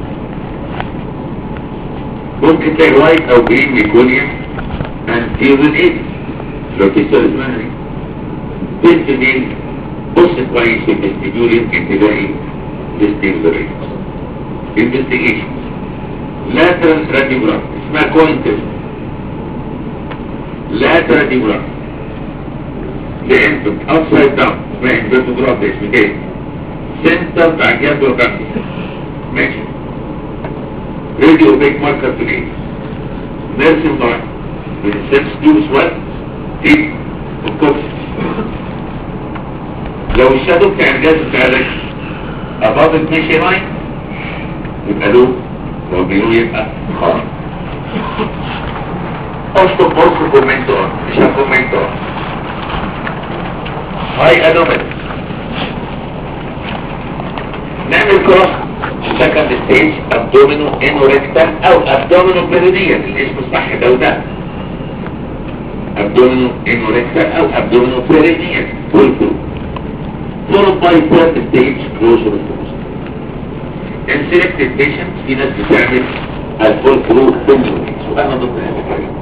ممكن تلاقي وايت أو جرين ميكونيا انتيرون إيدس لو تسأل اسمها ايه بنت مين بص كويس في الاستديول يمكن تلاقي ديستنجريشن انفستيجيشن لاترال راديوجراف اسمها كوينتر لاترال راديوجراف لانفنت ابسايد داون اسمها انفستيجراف ده اسم تاني سنتر بتاع جهاز وكافي ماشي راديو بيك ماركر في الايه نيرسين لاين من السنس تيوبس وات تيب والكوكس لو الشادو بتاع الجهاز بتاع الرجل اباض المشي لاين يبقى له لو بيقول يبقى خارج اشطب برضه كومنت اون مش هكومنت اون هاي انومالي نعمل كروس سكند ستيج ابدومينو انوريكتا او ابدومينو بيريديان الاسم الصح ده وده ابدومينو انوريكتا او ابدومينو بيريديان فول فول followed by third stage closure of the In selected patients في ناس بتعمل الفول فلو بالنيوميكس وانا ضد هذا الكلام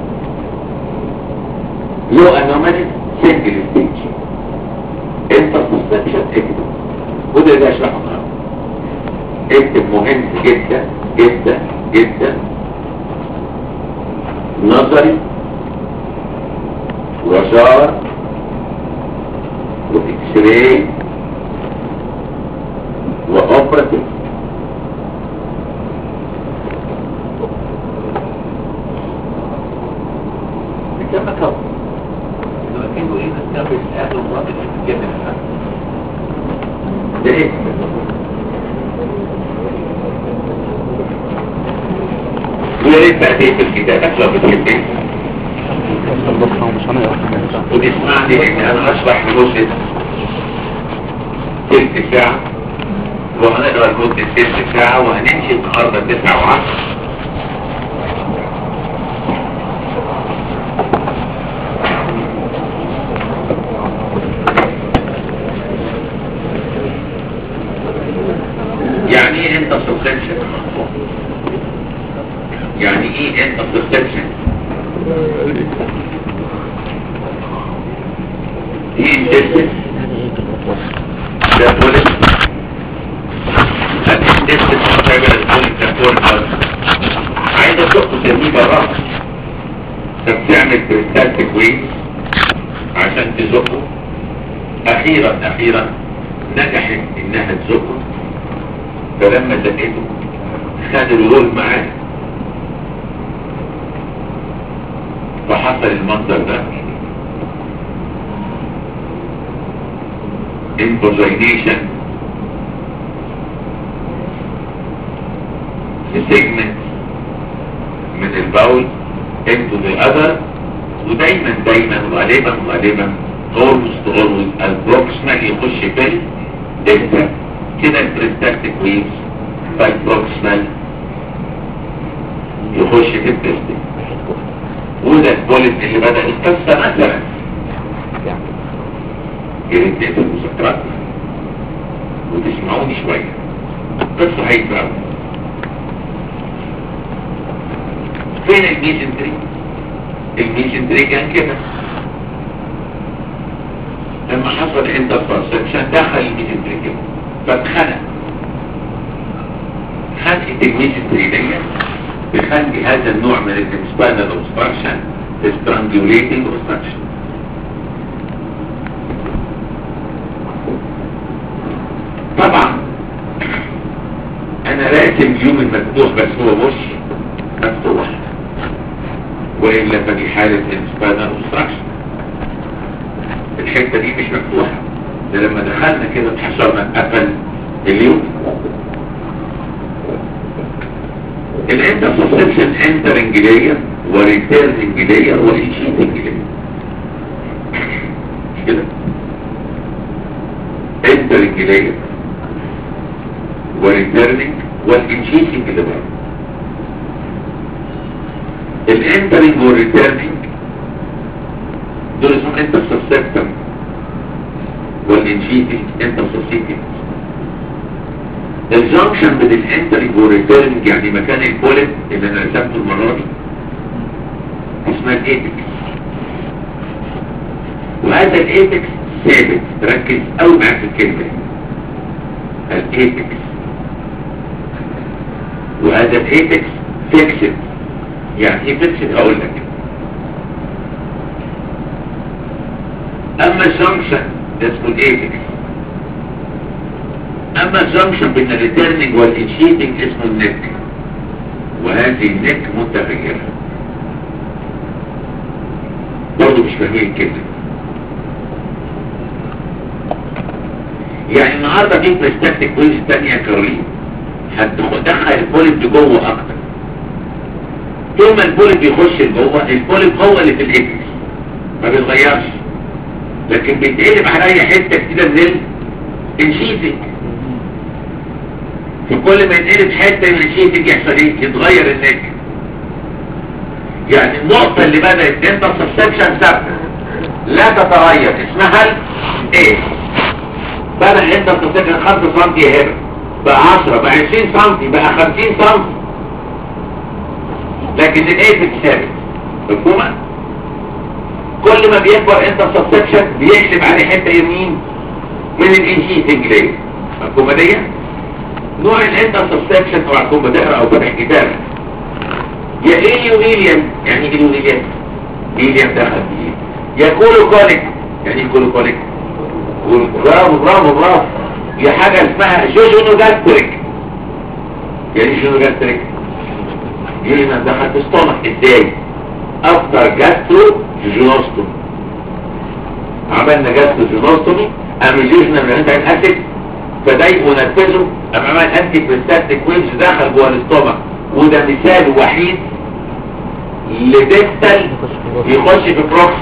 لو انومالي سنجل ستيج انت سسبشن اكتب وده اللي اشرحه النهارده اكتب مهم جدا جدا جدا نظري وشار واكس راي واوبراتيف كما كون لو كانوا ايه نستقبل اهل المرات اللي بتتكلم ده ايه ويا ريت بقى تقفل كتابك لو بتحب ايه خلصنا ومش هنقرا وتسمعني لان انا اشرح لمدة تلت ساعة وهنقرا لمدة تلت ساعة وهنمشي النهاردة تسعة وعشر يعني ايه انت سبسكشن يعني ايه انت سبسكشن دي اندسس ده بوليس الاندسس متابع البوليس ده بوليس عايز اشوفه ترميه براه فبتعمل بريستال تكوين عشان تزقه اخيرا اخيرا نجحت انها تزقه فلما زقته خد الرول معاه حصل المنظر ده invagination segment من البول into the other ودايما دايما غالبا غالبا almost always البروكسمال يخش في الدلتا كده البريستاتيك ويفز فالبروكسمال يخش في الدلتا وده البوليت اللي بدأ القصة مثلا يا ريت تقفل المذكرات وتسمعوني شوية قصة هايفة أوي فين الميزنتري الميزنتري كان كده لما حصل عند البرسبشن دخل الميزنتري كده فاتخنق خنقة الميزنتري دي بيخلي هذا النوع من الانسبانال اوبستراكشن strangulating obstruction طبعا انا راسم يوم المفتوح بس هو مش مفتوح وإلا فدي حالة انسبانال اوبستراكشن الحتة دي مش مفتوحة ده لما دخلنا كده اتحشرنا قفل اليوم الانترسبشن انترنج لاير وريتيرنج لاير وانشيتنج لاير مش كده انترنج لاير وريتيرنج والانشيتنج لاير الانترنج والريتيرنج دول اسمهم انترسبتم والانشيتنج انترسبتم الجنكشن بين الانترنج والريتيرنج يعني مكان البوليت اللي انا رسمته المره دي اسمها الايبكس وهذا الايبكس ثابت ركز قوي معاك في الكلمه دي الايبكس وهذا الايبكس فيكسد يعني ايه فيكسد هقول لك اما الجنكشن ده اسمه الايبكس اما الجنكشن بين الريتيرنينج والانشيتنج اسمه النك وهذه النك متغيرة برضه مش فاهمين الكلمة يعني النهاردة في بريستاتيك ويز تانية كارلين هتدخل البوليب لجوه اكتر طول ما البوليب بيخش لجوه البوليب هو اللي في الاكس ما بيتغيرش لكن بيتقلب عليا حته كده من الانشيتنج فكل ما يتقلب حته من الانشيتنج يحصل ايه يتغير النك يعني النقطة اللي بدأت انتر سبسكشن ثابتة لا تتغير اسمها ايه بدأ انتر سبسكشن 5 سم هنا بقى 10 بقى 20 سم بقى 50 سم لكن الايه ثابت مفهومه كل ما بيكبر انت سبسكشن بيقلب عليه حته يمين من الانشيتنج ليه مفهومه دي نوع الانتر سبسكشن اوعى تكون بتقرا او فاتح كتاب يا ايليو ايليان يعني ايه ايليو ايليان ايليان دخل فيه يا كولو كوليك يعني ايه كولو كوليك برافو برافو برافو يا حاجه اسمها جوجونو جاستريك يعني ايه جوجونو جاستريك دي ما دخل في السtomach ازاي افتر جاسترو جينوستومي عملنا جاسترو جينوستومي اميليوجنا من عند الاسيد فضايق ونفذه اما عمل انتي بريستاتيك ويفز دخل جوه الاستومك وده مثال وحيد لديستال يخش في بروكس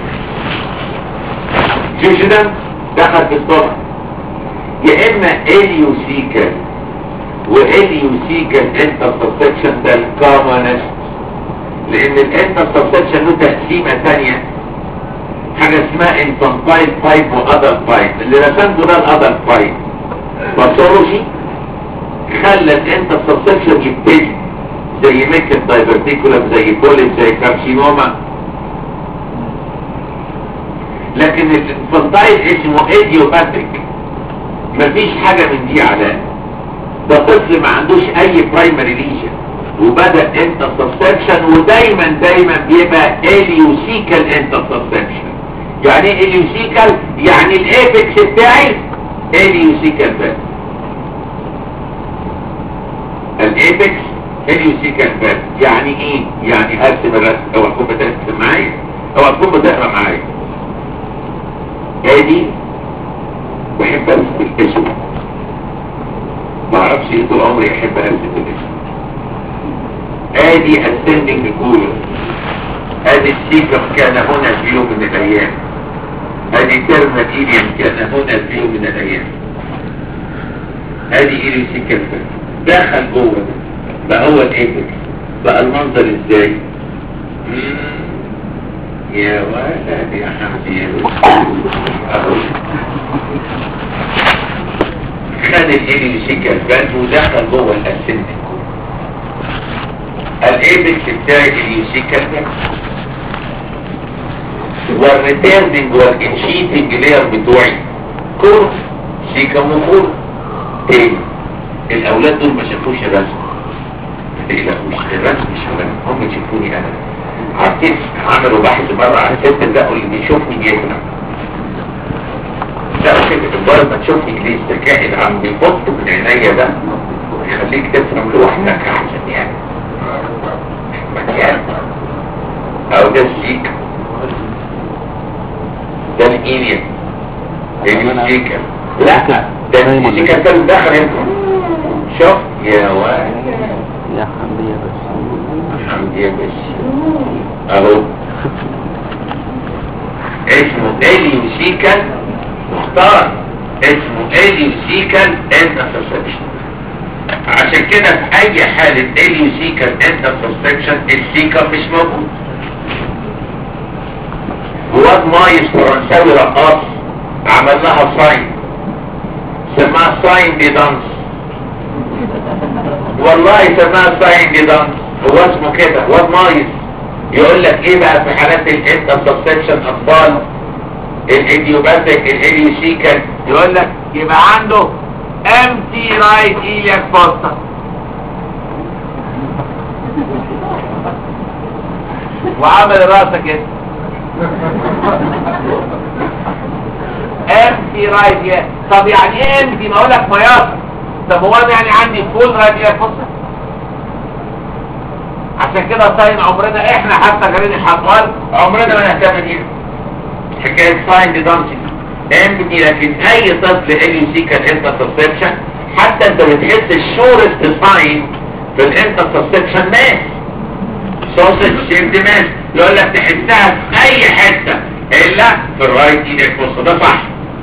جوجنا دخل في الاستومك يا اما اليوسيكال واليوسيكال انترسبشن ده الكومنست لان الانترسبشن له تقسيمه ثانيه حاجه اسمها انفانتايل بايب وادلت بايب اللي رسمته ده الادلت بايب باثولوجي خلى الانترسبشن يبتدي زي ميكل دايفرتيكولم زي بوليب زي كارسينوما لكن الانفانتايل اسمه ايديوباتيك مفيش حاجه من دي علامه ده طفل ما عندوش اي برايمري ليجن وبدأ انترسبشن ودايما دايما بيبقى اليوسيكال انترسبشن يعني ايه اليوسيكال يعني الايبكس بتاعي اليوسيكال بس الايبكس اليوسيكال بس يعني ايه يعني هرسم الرسم او اكون بترسم معايا اوعى تكون بتقرا معايا ادي بحب ارسم الاسم ما اعرفش ايه طول عمري احب ارسم الاسم ادي ascending كولر ادي السيكم كان هنا في يوم من الايام ادي ترماتيريم كان هنا في يوم من الايام ادي ايريسيكال دخل جوه ده بقى هو الايبكس بقى المنظر ازاي مم. يا ولد يا حبيبي اهو خد الايريسيكال باند ودخل جوه الاسندنج الايبكس بتاعي اليوسيكال والريتيرنينج والانشيتنج لير بتوعي كور سيكا وكور تاني الاولاد دول ما شافوش الرسم ما تقلقوش الرسم مش مهم هم شافوني انا عارفين عملوا بحث مره على الست ده اللي بيشوفني بيفهم لا فكرة مجرد ما تشوفني ليه الذكاء اللي عم بيفط من عينيا ده يخليك تفهم لوحدك احسن يعني مكان او ده السيك ده الايليا اليوسيكا لا ده اليوسيكا كان داخل هنا شوف يا واد يا حمدي يا بس حمدي يا باشا اهو اسمه اليوسيكال مختار اسمه اليوسيكال انترسبشن عشان كده في اي حالة اليوسيكال انترسبشن السيكا مش موجود واد مايس فرنساوي رقاص عمل لها ساين سماها ساين دي دانس والله سماها ساين دي دانس هو اسمه كده واد مايس يقول لك ايه بقى في حالات الانترسبشن اطفال الايديوباثيك الاليوسيكال يقول لك يبقى عنده empty right iliac fossa وعمل راسه كده empty right iliac طب يعني ايه empty ما اقول لك مياسر طب هو انا يعني عندي full right iliac fossa عشان كده صاين عمرنا احنا حتى غيرين الحقوال عمرنا ما نهتم بيها حكاية ساين دي دانسينج امبتي لكن اي طفل اليوسيكال انترسبشن حتى انت بتحس الشورست ساين في الانترسبشن ماس سوسج شيب ماس يقول لك تحسها في اي حتة الا في الرايت ايدك بص ده صح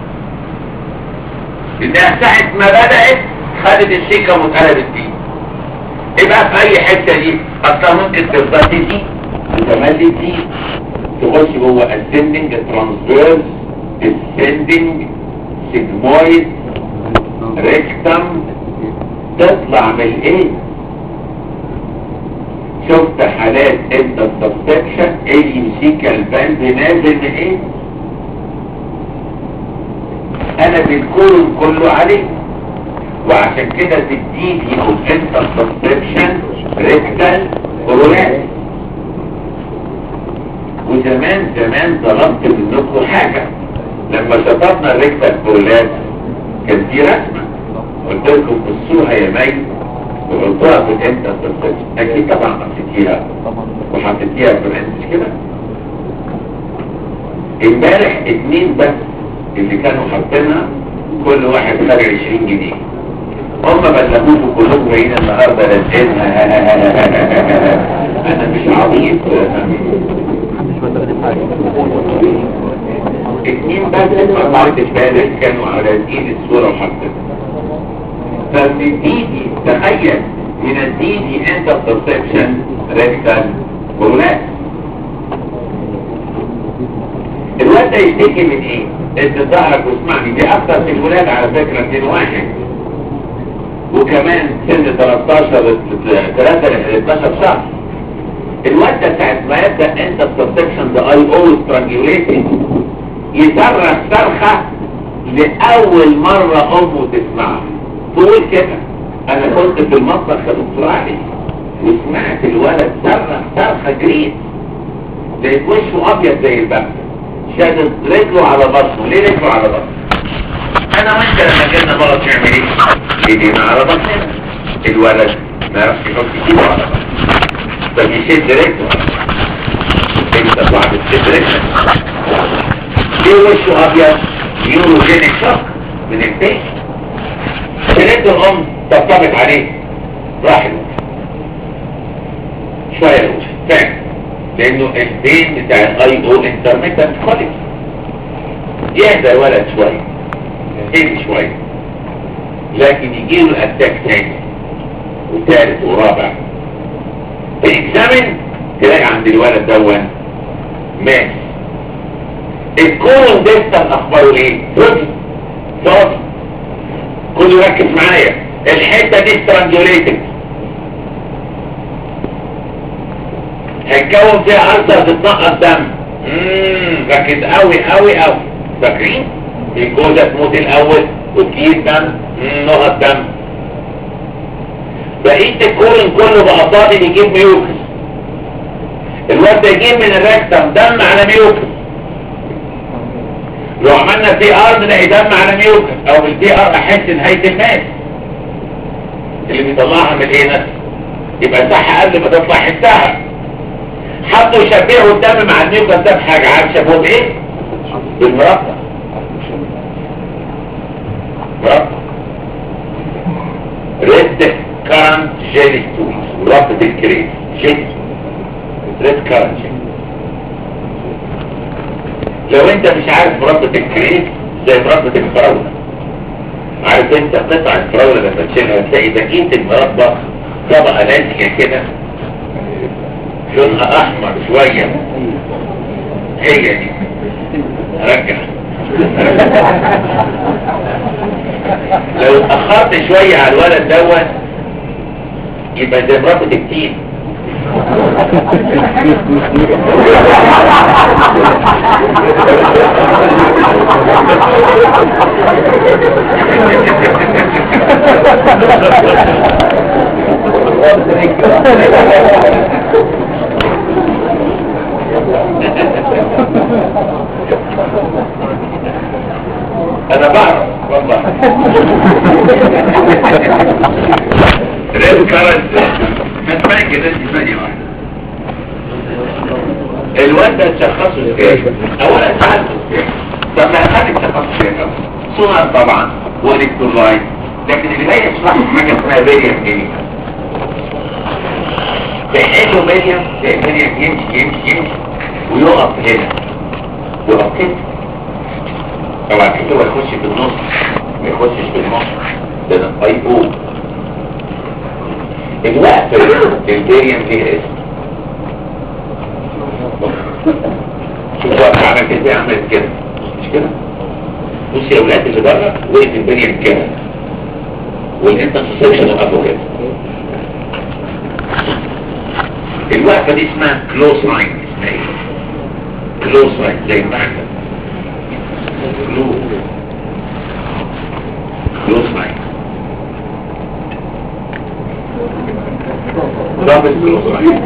ده ساعة ما بدأت خدت السكة واتقلبت دي يبقى في اي حتة دي اصلا ممكن تفضل تزيد تتملي تزيد تخش جوه ascending transverse descending sigmoid rectum تطلع من الايه شفت حالات انت السبسكشن ايه يمسك البند نازل من ايه انا بالكون كله عليه وعشان كده تديني او انت السبسكشن ريكتال كورونات وزمان زمان طلبت منكم حاجة لما شطبنا الركبة الكورولات كان في رسمة قلت لكم بصوها يا مي وحطوها في الانت اكيد طبعا حطيتيها وحطيتيها في الانت مش كده امبارح اتنين بس اللي كانوا حاطينها كل واحد خد 20 جنيه هم بلغوكوا كلكم جايين النهارده لازقينها انا مش عبيط محدش بيستخدم حاجة اتنين بس ما عرفتش بالك كانوا على ايد الصورة وحطتها فمن ايدي تخيل من ايدي انت perception ريكتال كورونات الواد ده يشتكي من ايه؟ انت ظهرك واسمعني دي اكتر في الولاد على فكرة 201 وكمان سن 13 3 ل 12 شهر الواد ده ساعة ما يبدأ انت perception ده اي او strangulating يصرخ صرخة لأول مرة أمه تسمعها تقول كده أنا كنت في المطبخ يا دكتور علي وسمعت الولد صرخ صرخة جريت لقيت وشه أبيض زي الباب شادد رجله على بطنه ليه رجله على بطنه؟ أنا وأنت لما جينا بغض نعمل إيه؟ إيدينا على بطننا الولد ما يعرفش يحط إيده على بطنه فبيشد رجله على بطنه انت بعد ديبريشن ليه وشه ابيض نيوروجينيك شوك من البيت سنة الام طبطبت عليه راح الوش شوية الوش فعلا لانه البين بتاع الاي او انترميتنت خالص يهدى الولد شوية يهدي شوية لكن يجيله الاتاك تاني وثالث ورابع تكزامن تلاقي عند الولد دون ماس الكون ديستال اخباره ايه فاضي فاضي كله ركز معايا الحته دي سترانجوليتد هيتكون فيها ألسر تتنقص دم امم ركز قوي قوي قوي فاكرين الجوزة تموت الاول وتجيب دم مم، نقط دم بقيت الكولن كله بقى فاضي يجيب ميوكس الواد ده يجيب من الركتم دم على ميوكس لو عملنا بي ار نلاقي دم على ميوكس او بالبي ار احس نهاية الماس اللي بيطلعها من ايه نفسه يبقى صح قبل ما تطلع حسها حطوا يشبهوا الدم مع الميوكس ده بحاجة عارف شبهه بايه؟ بالمربع مربع ريد كارنت جيلي ستولز مربط الكريم جيلي ريد كارنت جيلي لو انت مش عارف مربط الكريم زي مربط الفراولة عارف انت قطع الفراولة لما تشيلها تلاقي بقية المربى طبقة لازقة كده لونها احمر شوية هي دي رجع لو اتأخرت شوية على الولد دوت يبقى زي مربط التين انا بعرف والله ريد كارنت هتبقى كده دي ثانية واحدة الواد ده تشخصه ازاي اولا سألته ازاي طب ما هخليك تشخصه ازاي الاول سونار طبعا والكترولايت لكن اللي جاي يشرح حاجة اسمها فيريم ايه تحله فيريم زي فيريم يمشي يمشي يمشي ويقف هنا يقف كده طبعا كده يخش في النص ما يخشش في النص ده ده اي او الوقت الفيريم ليه اسم شوف وقت عمل كده عملت كده مش كده بص يا ولاد اللي بره وقف الفيريم كده والانترسيبشن وقفوا كده الوقفة دي اسمها كلوز لاين اسمها ايه كلوز لاين زي المحكم كلوز كلوز لاين ضابط كلوز لاين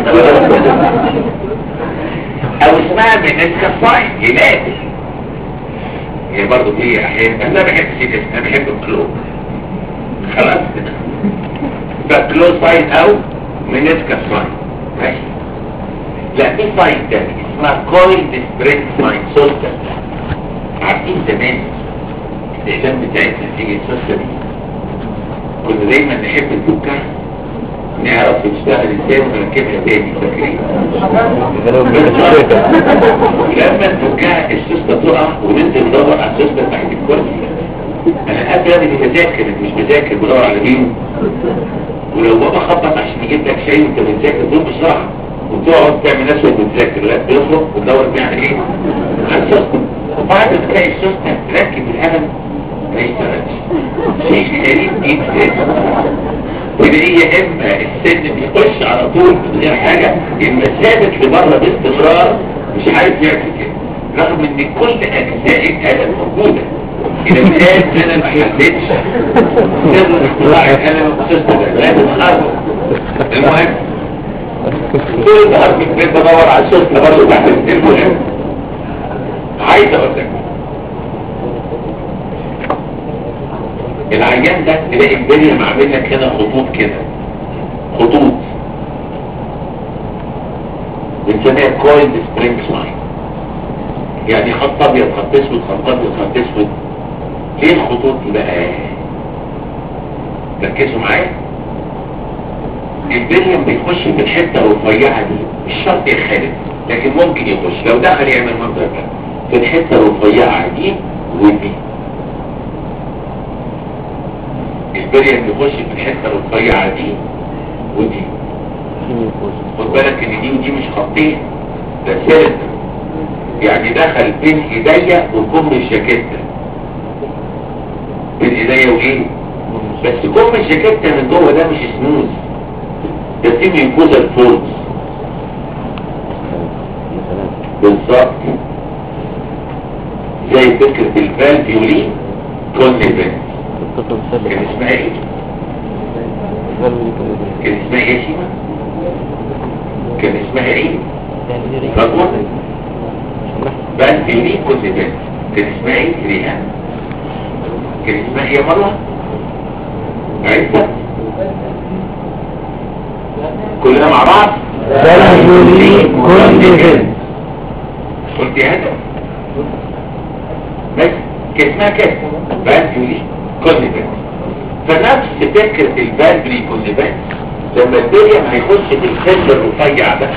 او اسمها بنسكة ساين يلاقي هي برضه هي احيانا انا بحب سيدس انا بحب الكلوز خلاص كده فكلوز ساين او منسكة ساين ماشي لا في ساين تاني اسمها كويل ديسبريت ساين سوستر عارفين زمان الاعلام بتاعتنا تيجي السوستر دي كنا دايما نحب الدكة نعرف تشتغل ازاي ونركبها تاني فاكرين لما الدكة السوستة تقع وننزل ندور على السوستة تحت الكرسي انا قبل يعني بذاكر مش بذاكر بدور على مين ولو بابا خبط عشان يجيب لك شاي وانت بتذاكر دول بسرعه وتقعد تعمل نفسك بتذاكر لا بيخرج وتدور بيعمل ايه على السوستة وبعد ما تلاقي السوستة تركب القلم ما يشتغلش شيء غريب جدا وده هي اما السن بيخش على طول من غير حاجة اما ثابت لبره باستمرار مش عارف يعمل كده رغم ان كل اجزاء القلم موجودة اذا كان انا ما حددتش سر اختراع القلم السوستة ده لازم اعرفه المهم طول النهار في البيت بدور على السوستة برضه تحت المهم عايز اقول لك العيان ده تلاقي الدنيا معمل لك هنا خطوط كده خطوط بنسميها كويل سبرينج لاين يعني خط ابيض خط اسود خط ابيض خط اسود ليه الخطوط دي بقى ركزوا معايا البريم بيخش في الحته الرفيعه دي مش شرط يخالف لكن ممكن يخش لو دخل يعمل منظر كده في الحته الرفيعه دي ودي البريم بيخش في الحته الرفيعه دي ودي خد بالك ان دي ودي مش خطين ده سلك يعني دخل بين ايديا وكم الجاكيته بين ايديا وايه بس كم الجاكيته من جوه ده مش سموث ده في ميوكوزال فولز بالظبط زي فكرة الفالفيولين كونيفنت كان اسمها ايه؟ كان اسمها ايه يا شيما؟ كان اسمها ايه؟ فاكرة؟ فالفيولين كونيفنت كان اسمها ايه؟ ريهام كان اسمها ايه يا مروة؟ عرفتها؟ كلنا مع بعض فالفيولين كونيفنت قلت هذا بس كاسمها كده فالفيولين كونيفنت فنفس فكرة الفالفيولين كونيفنت لما البريم هيخش في الخل الرفيع ده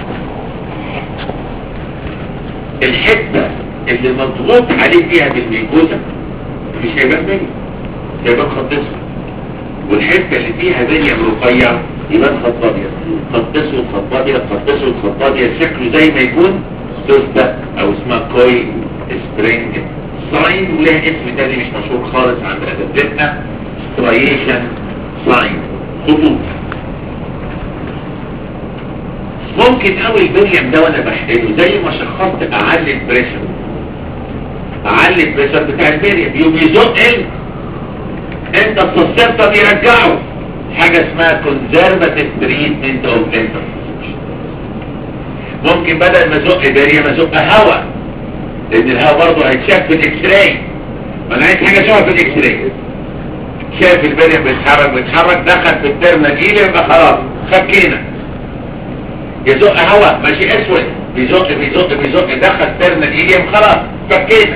الحتة اللي مضغوط عليه فيها بالميكوزا مش هيبقى بريم هيبقى خط اسود والحتة اللي فيها بريم رفيع يبقى خط ابيض خط اسود خط ابيض خط اسود خط ابيض شكله زي ما يكون سوسته او اسمها كوي سبرينج ساين ولها اسم تاني مش مشهور خالص عند اساتذتنا ستريشن ساين خطوط ممكن قوي البريم ده وانا بحقنه زي ما شخصت اعلي البريشر اعلي البريشر بتاع البريم يوم يزق ال انت التصرف بيرجعه حاجة اسمها conservative treatment of interference ممكن بدل ما ازق بريم ازق هواء لان الهواء برضه هيتشاف في الاكس راي ما انا عايز حاجة اشوفها في الاكس راي شاف البريم بيتحرك بيتحرك دخل في الترمجيل يبقى خلاص فكينا يزق هواء ماشي اسود بيزق بيزق بيزق دخل ترمجيل خلاص فكينا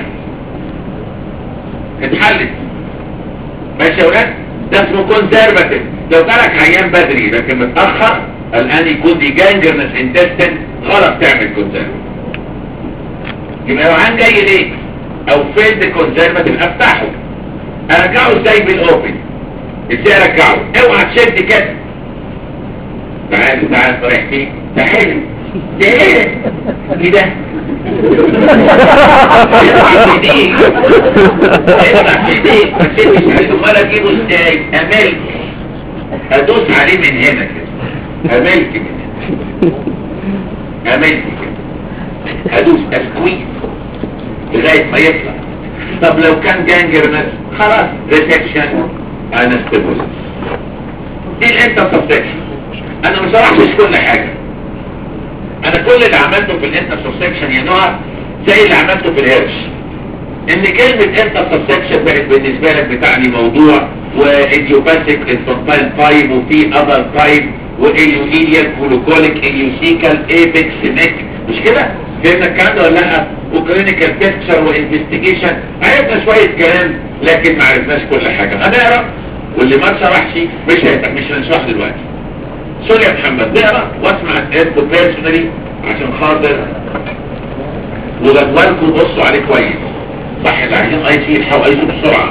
اتحلت ماشي يا ولاد ده اسمه كونسرفاتيف لو ترك عيان بدري لكن متأخر الآن يكون دي جانجرنس انتستن غلط تعمل كونسرفاتيف يبقى لو عن جاي ليك او فيلد كونسرفاتيف افتحه ارجعه ازاي بالاوبن ازاي ارجعه اوعى تشد كده تعال تعال رايح فين ده حلو ده ايه كده اطلع في ايديك اطلع في ايديك ما تسيبش عليه امال اجيبه ازاي املك ادوس عليه من هنا كده املك من هنا املك كده ادوس اسكويز لغايه ما يطلع طب لو كان جانجرنس خلاص ريسكشن انستيبوزس دي الانترسبشن انا ما شرحتش كل حاجه انا كل اللي عملته في الانترسبشن يا نوع زي اللي عملته في الهرش ان كلمة انترسبشن بقت بالنسبة لك بتعني موضوع وايديوباثيك انفانتايل تايب وفي اذر تايب واليولينيال كولوكوليك اليوسيكال ايبكس نيك مش كده فهمنا الكلام ده ولا لا وكلينيكال بيكتشر وانفستيجيشن عرفنا شوية كلام لكن ما عرفناش كل حاجة هنقرا واللي ما شرحش مش هيبقى مش هنشرح دلوقتي سوري يا محمد نقرا واسمع انتوا بيرسونالي عشان خاطر وجدولكم بصوا عليه كويس صح اللي عايزين اي سي يلحقوا اي سي بسرعه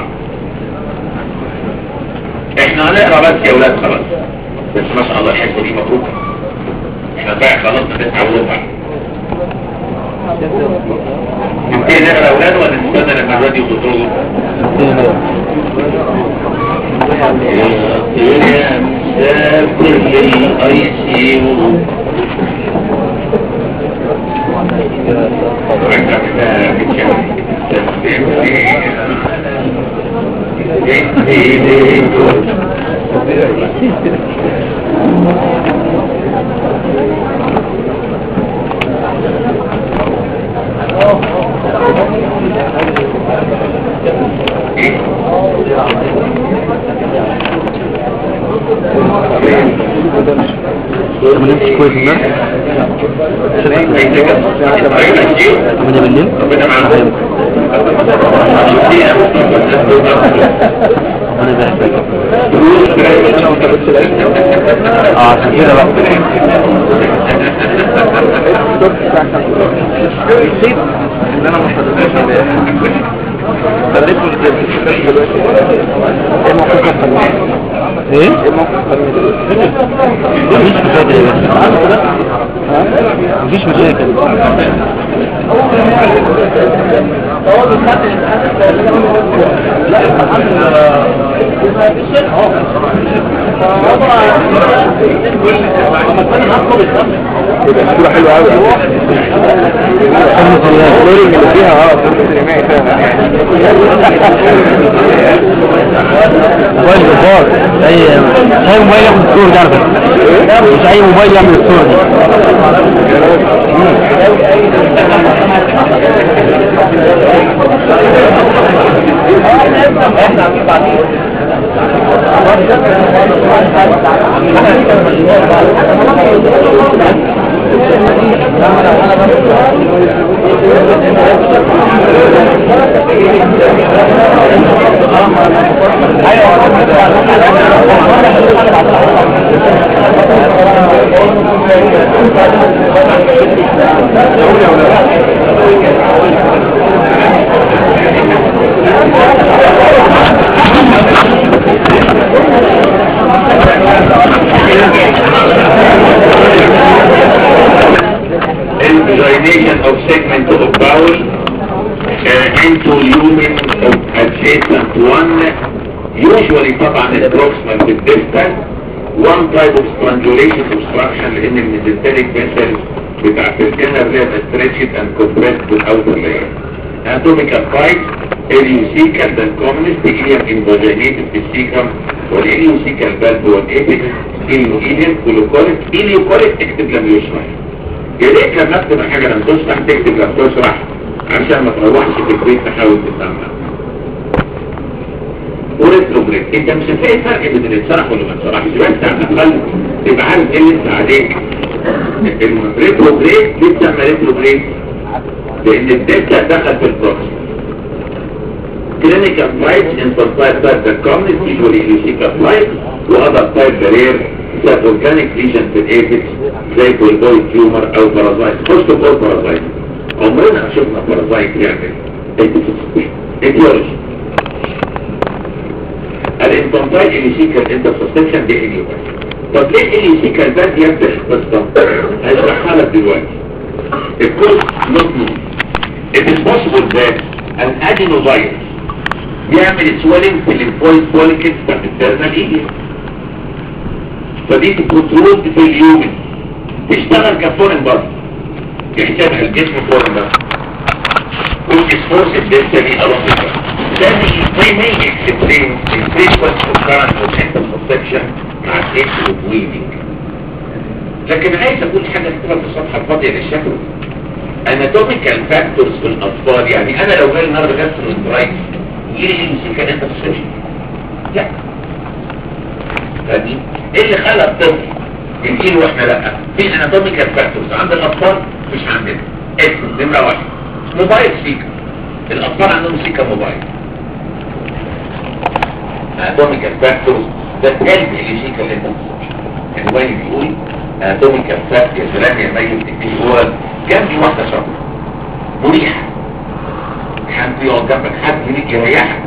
احنا هنقرا بس يا ولاد خلاص بس ما شاء الله الحصه دي مبروكه احنا بقى خلصنا تسعة وربع نبتدي نقرا يا ولاد ولا نستنى لما الواد يخرجوا يا مسافر للاي سي لما في الناس عملنا بالليل ربنا معانا انا بحبك اه عشان كده بقى نسيت ان انا ما صدقتش خليته دلوقتي ايه موقف الفنان ايه ايه موقف الفنان مفيش مشاكل يا باشا مفيش مشاكل يبقى الصورة حلوة قوي الفلورينج اللي فيها اه فلورينج سينمائي فعلا موبايل جبار اي مش اي موبايل ياخد الصورة دي على فكرة مش اي موبايل يعمل الصورة دي Invagination of segment of bowel uh, into lumen of adjacent one usually طبعا البروكسيمال بالديستال one type of strangulation obstruction لان الميزنتريك vessel بتاعت الجنر ده stretched and compressed without a layer anatomical type اليوسيكال ده الكومنست إليم انفاجينيتد في السيكم والإليوسيكال بالب والإيبكس إليوإيديم كولوكوليك إليوكوليك اكتب لم يشرح يا ريت لما اكتب حاجة لم تشرح تكتب لم تشرح عشان ما تروحش في البيت تحاول تفهمها وريتروجريد انت مش هتلاقي الفرق بين اللي اتشرح واللي ما اتشرحش بس على الاقل تبقى عارف ايه اللي انت عليك الريتروجريد ليه بتسمى ريتروجريد؟ لان الدلتا دخل في البروكس clinical flights infantile type that common is usually illusical flight وother type barrier that organic lesion في الايبكس زي بولبوي تيومر او بارازايت خش تقول بارازايت عمرنا ما شفنا بارازايت يعمل اتيولوجي الانفانتايل اليوسيكال انترسبشن دي اليو بس طب ليه اليوسيكال ده يفتح قصه هشرحها لك دلوقتي الكورس نوت نون It is possible that an adenovirus يعمل سويلنج في الليمفويد فوليكلز بتاعت الترنال ايديا فدي تكنترول في اليومن تشتغل كفورن برضه يحتاجها الجسم فورن برضه والاسفورس الدستري الوظيفة ثاني they may explain the frequent occurrence of interception مع case of weaving لكن عايز اقول حاجة اكتبها في الصفحة الفاضية للشكل anatomical factors في الاطفال يعني انا لو جاي النهارده جاسترونترايتس يجي لي امسكها انترسبشن لا فدي ايه اللي خلى الطفل يجيله واحنا لا في اناتوميكال فاكتورز عند الاطفال مش عندنا اسم نمره واحد موبايل سيكا الاطفال عندهم سيكا موبايل اناتوميكال فاكتورز ده الثالث اللي سيكا اللي انت يعني وين بيقول اناتوميكال فاكتور يا سلام يا ميت تكتب هو جنبي واحده شاطره مريحه حد يقعد جنبك حد يريد يريحك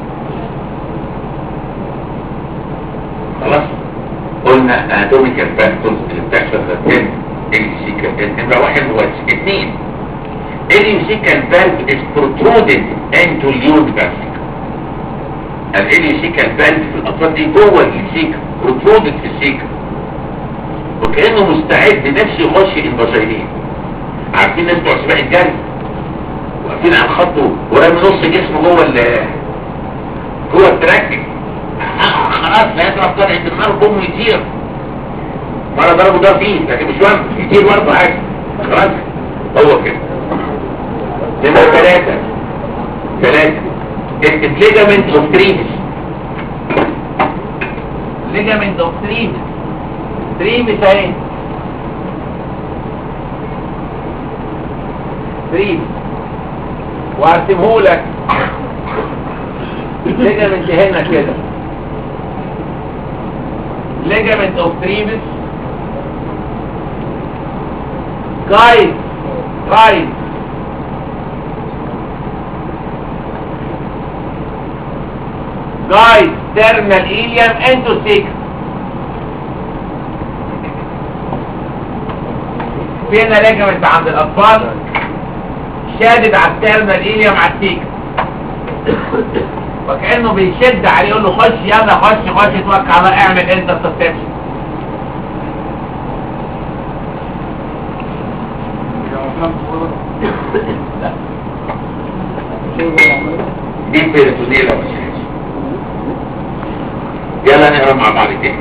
خلاص قلنا اناتوميكال فاكتورز اللي بتحصل في الدم السيكال نمره واحد هو اثنين اليوسيكال فالف is protruded into اليود فاسك الاليوسيكال فالف في الاطفال دي جوه السيكا protruded في السيكا وكانه مستعد نفسه يخش البشريين عارفين ناس بتوع سباق الجري واقفين على الخط ورامي نص جسمه جوه ال جوه التراك آه خلاص لا يضرب طلعة النار بوم يطير مرة ضربوا ده فيه لكن مش مهم يطير برضه عادي خلاص هو كده نمرة ثلاثة ثلاثة اكتب ليجامنت اوف تريمس ليجامنت اوف تريمس تريمس اهي 3 وارسمهولك ليجامنت هنا كده ليجامنت اوف تريبس جايد جايد جايد تيرمال ايليوم انتو سيكس فينا ليجامنت عند الاطفال شادد على التيرمال ايليوم على السيكس وكأنه بيشد عليه يقول له خش يلا خش خش توكل على الله اعمل انت السبسكريبشن دي بيرتونيل او مش يلا نقرا مع بعض تاني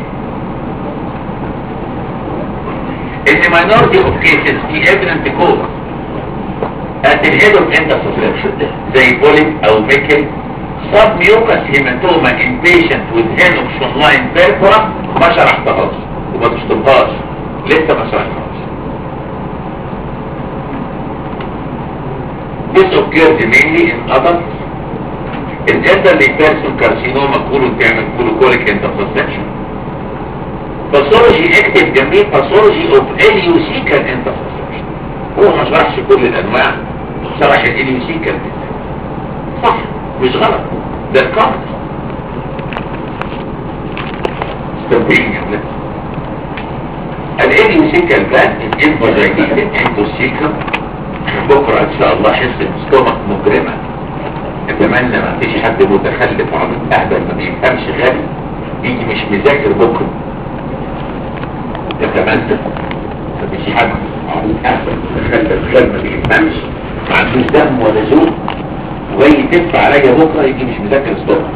In the minority of cases, the evident cause at the head of interception, زي polyp أو ميكل submucous hematoma in patient with henoxon line purpura ما شرحتهاش وما تشطبهاش لسه ما شرحتهاش This occurs mainly in adults in elderly person carcinoma colon تعمل colocolic interception باثولوجي اكتب جنبيه باثولوجي اوف اليوسيكال انترسبشن هو ما شرحش كل الانواع شرح الاليوسيكال صح مش غلط ده الكامل استنبهين يا ولاد الاليوسيكال بلان الانفاجيتد انتوسيكال بكره ان شاء الله حصه ستومك مجرمه اتمنى ما فيش حد متخلف عن اهبل ما بيفهمش غبي يجي مش مذاكر بكره يتمنى مفيش حد اهبل متخلف غبي ما بيفهمش ما عندوش دم ولا ذوق وجاي تدفع عليا بكره يجي مش مذاكر الصبح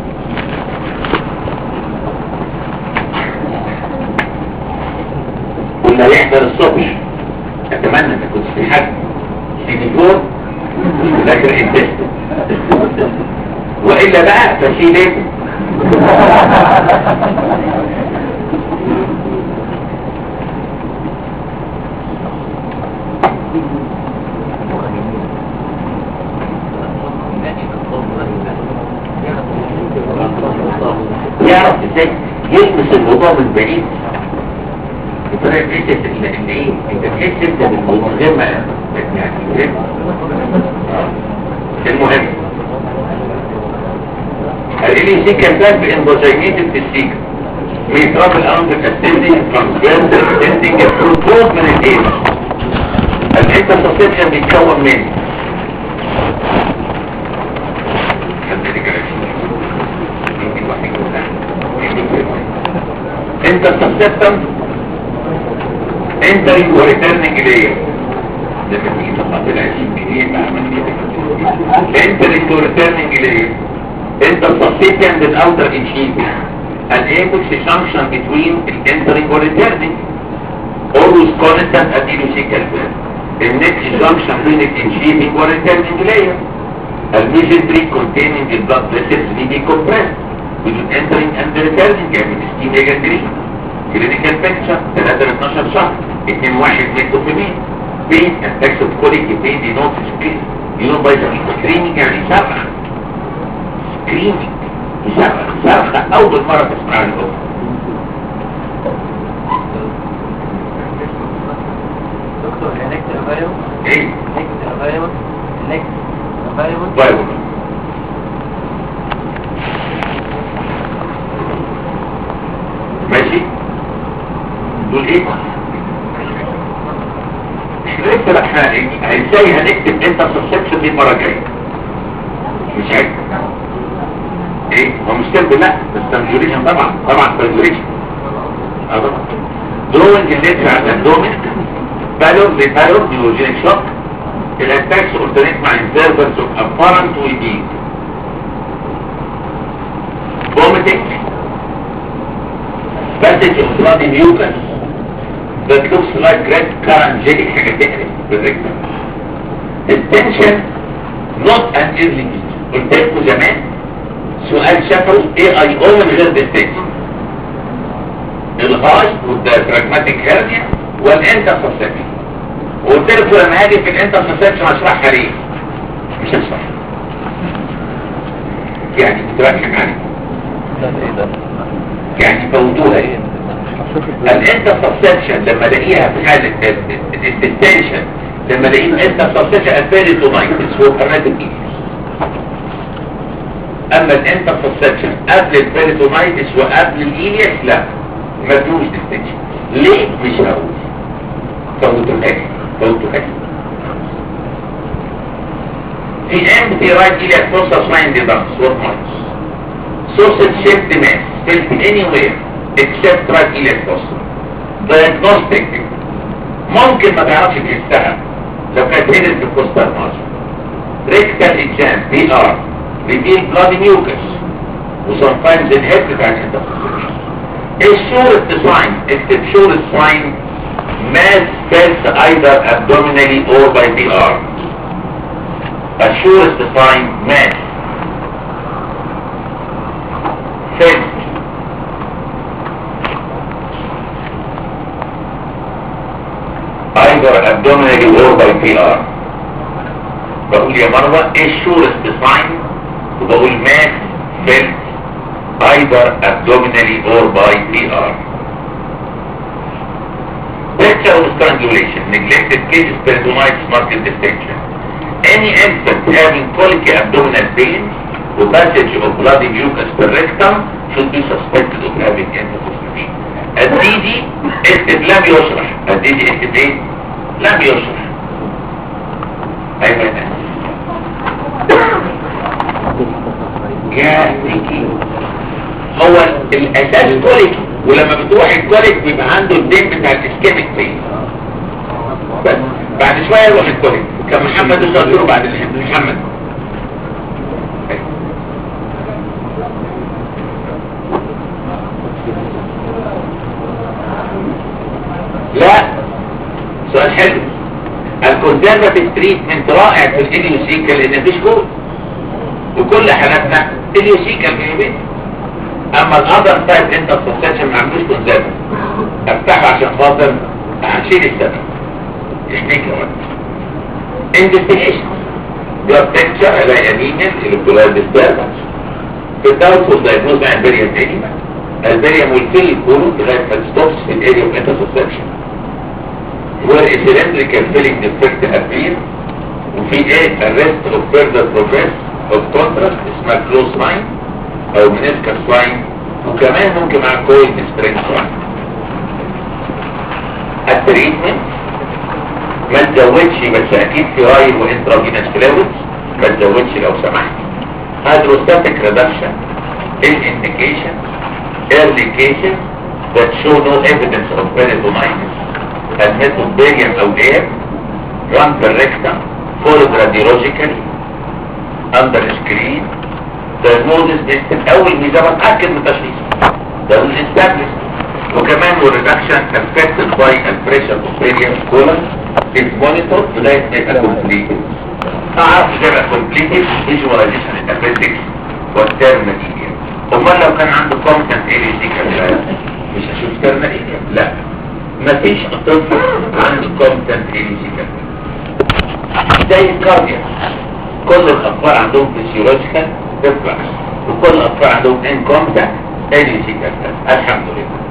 كنا يحضر الصبح اتمنى ما يكونش في حد سينيفور مذاكر التست والا بقى ففي ليه يعرف ازاي يلمس الموضوع من بعيد بطريقه تحس ان ان ايه انت تحس انت بالموضوع من غير ما يعني فاهم؟ المهم الالي كان باب بانفوجينيتد تستيك ميتراب الاندر اسندنج ترانسفيرس اسندنج الفروت من الايد الانترسبشن بيتكون من انترسبشن entering وريتيرنينج ليا ده كان في صفحات العشرين جنيه بعمل كده entering وريتيرنينج ليا interception with outer inhibitor an apex junction between the entering or returning always constant at the lucical band the next junction between the inhibiting or returning layer the mesentery containing the blood vessels will be compressed between entering and the returning يعني steam legendary clinical picture 3 12 شهر 2 1 ميكروفيمين بين attacks of colic pain دي نوت سبيس ينوت باي screaming يعني سبعة screaming صرخة صرخة أول مرة تسمع الأم دكتور هناك الفيروس إيه؟ هناك الفيروس هناك الفيروس فايروس ماشي دول ايه لسه لا احنا ازاي هنكتب انت سبسكشن دي المره الجايه مش عارف ايه هو مش كلب لا بس تنجوريشن طبعا طبعا تنجوريشن اه طبعا دروينج الليتر على الابدومين بالور ببالور نيوروجينيك شوك الاتاكس اولترنيت مع انزيرفرز اوف ابارنت ويديد vomiting passage of bloody mucus that looks like red currant jelly حاجة تقرف بالرجل التنشن not an early disease قلت لكم زمان سؤال شفوي اي اي او من غير ديستنشن الغاش والديافراجماتيك هيرنيا والانترسبشن وقلت لكم لما هاجي في الانترسبشن اشرحها ليه مش هشرحها يعني كنت بضحك عليكم لا ده ايه ده يعني فوتوها ايه الانترسبشن لما الاقيها في حالة الديستنشن لما الاقيه انترسبشن البيريتونايتس هو كرناتيك اما الانترسبشن قبل البيريتونايتس وقبل الايليس لا ما فيهوش ديستنشن ليه مش هقول فوتوها فوتوها في empty right iliac fossa swine deducts what marks sausage shaped mass filled anywhere except right iliac fossa diagnostic ممكن ما تعرفش تحسها لو كانت هنا في الكوستال مارجن rectal exam PR reveal bloody mucus وsometimes الهيد بتاع الانترسبشن ايه صورة design اكتب صورة sign mass felt either abdominally or by PR a surest design mass felt either abdominally or by PR بقول يا مروة ايه surest design وبقول mass felt either abdominally or by PR Picture of strangulation, neglected cases, peritonitis, market distinction. Any infant having colic abdominal pain or passage of bloody mucus per rectum should be suspected of having endocrine. الديدي اكتب لم يشرح الديدي اكتب ايه؟ لم يشرح ايوه يا ناس. يا سيكي هو الاساس كوليك ولما بتروح الكوليك بيبقى عنده الدين بتاع الاسكيميك بين بس بعد شوية يروح الكوليك كان محمد وصل له بعد الهند محمد لا سؤال حلو الكونسرفاتيف تريتمنت رائع في الاليوسيكال لان مفيش كود وكل حالاتنا اليوسيكال جايبين اما الاذر تايب انت بتستشف ما عملوش كونسرفاتيف افتحه عشان خاطر هشيل السبب يحميك يا ولد investigation blood picture like anemia electrolyte disturbance في doubtful diagnosis عن البريم تاني البريم will fill الكولون لغاية ما تستوبس في الاريا of interception where a cylindrical filling defect appear وفي ايه arrest of further progress of contrast اسمها close line او meniscus line وكمان ممكن مع coil distress line التريتمنت ما تزودش بس اكيد في رايل وانتراجينس فلويدز ما تزودش لو سمحت هيدروستاتيك ريدكشن الانديكيشن early cases that show no evidence of peritonitis admit of barium او air run per rectum followed radiologically under screen diagnosis based اول ميزه بتاكد من التشخيص ده الاستابلس وكمان والريدكشن affected by the pressure of barium colon is monitored لغايه ما يبقى complete اعرف ازاي يبقى completed visualization statistics والترمينال امال لو كان عنده كومبتنت اليزيكال مش هشوف ترمينال لا مفيش طفل عنده كومبتنت اليزيكال زي الكارديا كل الاطفال عندهم فيسيولوجيكال ريفلكس وكل الاطفال عندهم انكومبتنت اليزيكال الحمد لله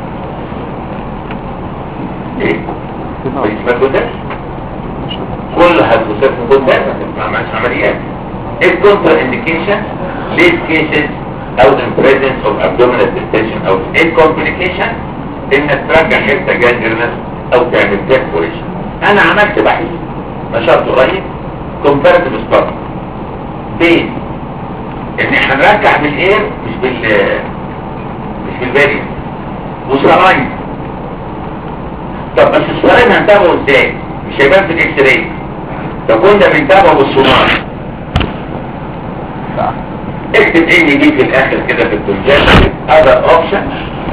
ايه ما كنتش كل هتوصف قدام ما عملش عمليات ايه الكونتر انديكيشن ليه كيسز او البريزنس اوف ابدومينال ديستنشن او ايه الكومبليكيشن انك ترجع حته جانجرنس او تعمل ديكوريشن انا عملت بحث نشرت قريب كومبارتيف ستادي بين ان احنا نرجع بالاير مش بال مش بالفاريانت وسرايم طب بس السرايم هنتابعه ازاي مش هيبان في الاكس راي طب كنا بنتابعه بالسونار اكتب ان دي في الاخر كده في الكونجكشن هذا اوبشن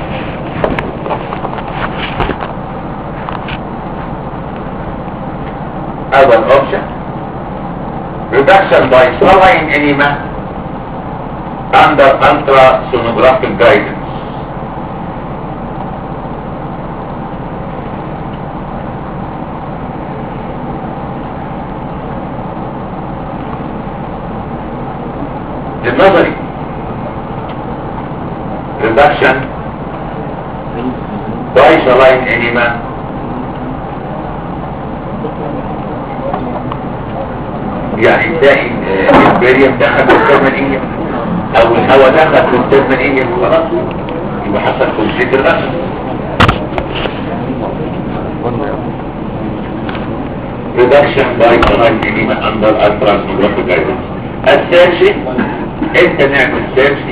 هذا الاوبشن reduction by saline enema under ultrasonographic guidance reduction by saline enema يعني تلاقي آه، البريم دخل في الترمانية او الهواء دخل في الترمانية خلاص يبقى حصل كونفليكت الرسم reduction by saline enema under ultrasonographic guidance السيرشي انت نعمل سيرشي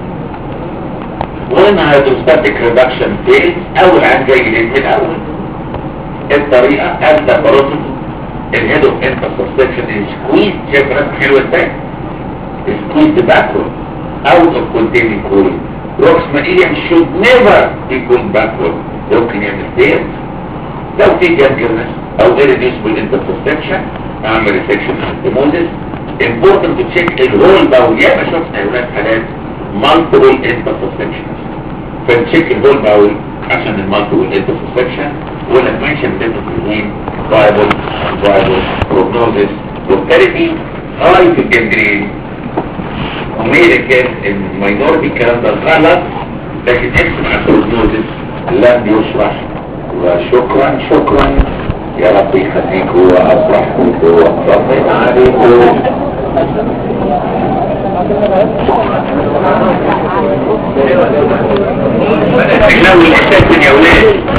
وهنا هيدروستاتيك ريدكشن فيز اول عن جاي ليه من الاول الطريقة ابدا بروتوس الهيد اوف انت سسبشن سكويز شايف رسم حلو ازاي سكويز باكورد اوت اوف كونتيننج كولين بروكسيمال should never be pulled backward ممكن يعمل فيز لو في جانجرنس او irreducible interception اعمل ريسكشن انتموزس important to check الهول باول ياما شفنا يا ولاد حالات multiple interceptions فنشيك الهول باول عشان المالتيبل interception ولا منشن بين viable viable prognosis والثالثي هاي في الجنجرين وميريكان الماينورتي الكلام ده غلط لكن اسم على البروجنوزس لم يشرح وشكرا شكرا يا رب يخليكم وافرحكم وطمن عليكم احنا الاحساس يا ولاد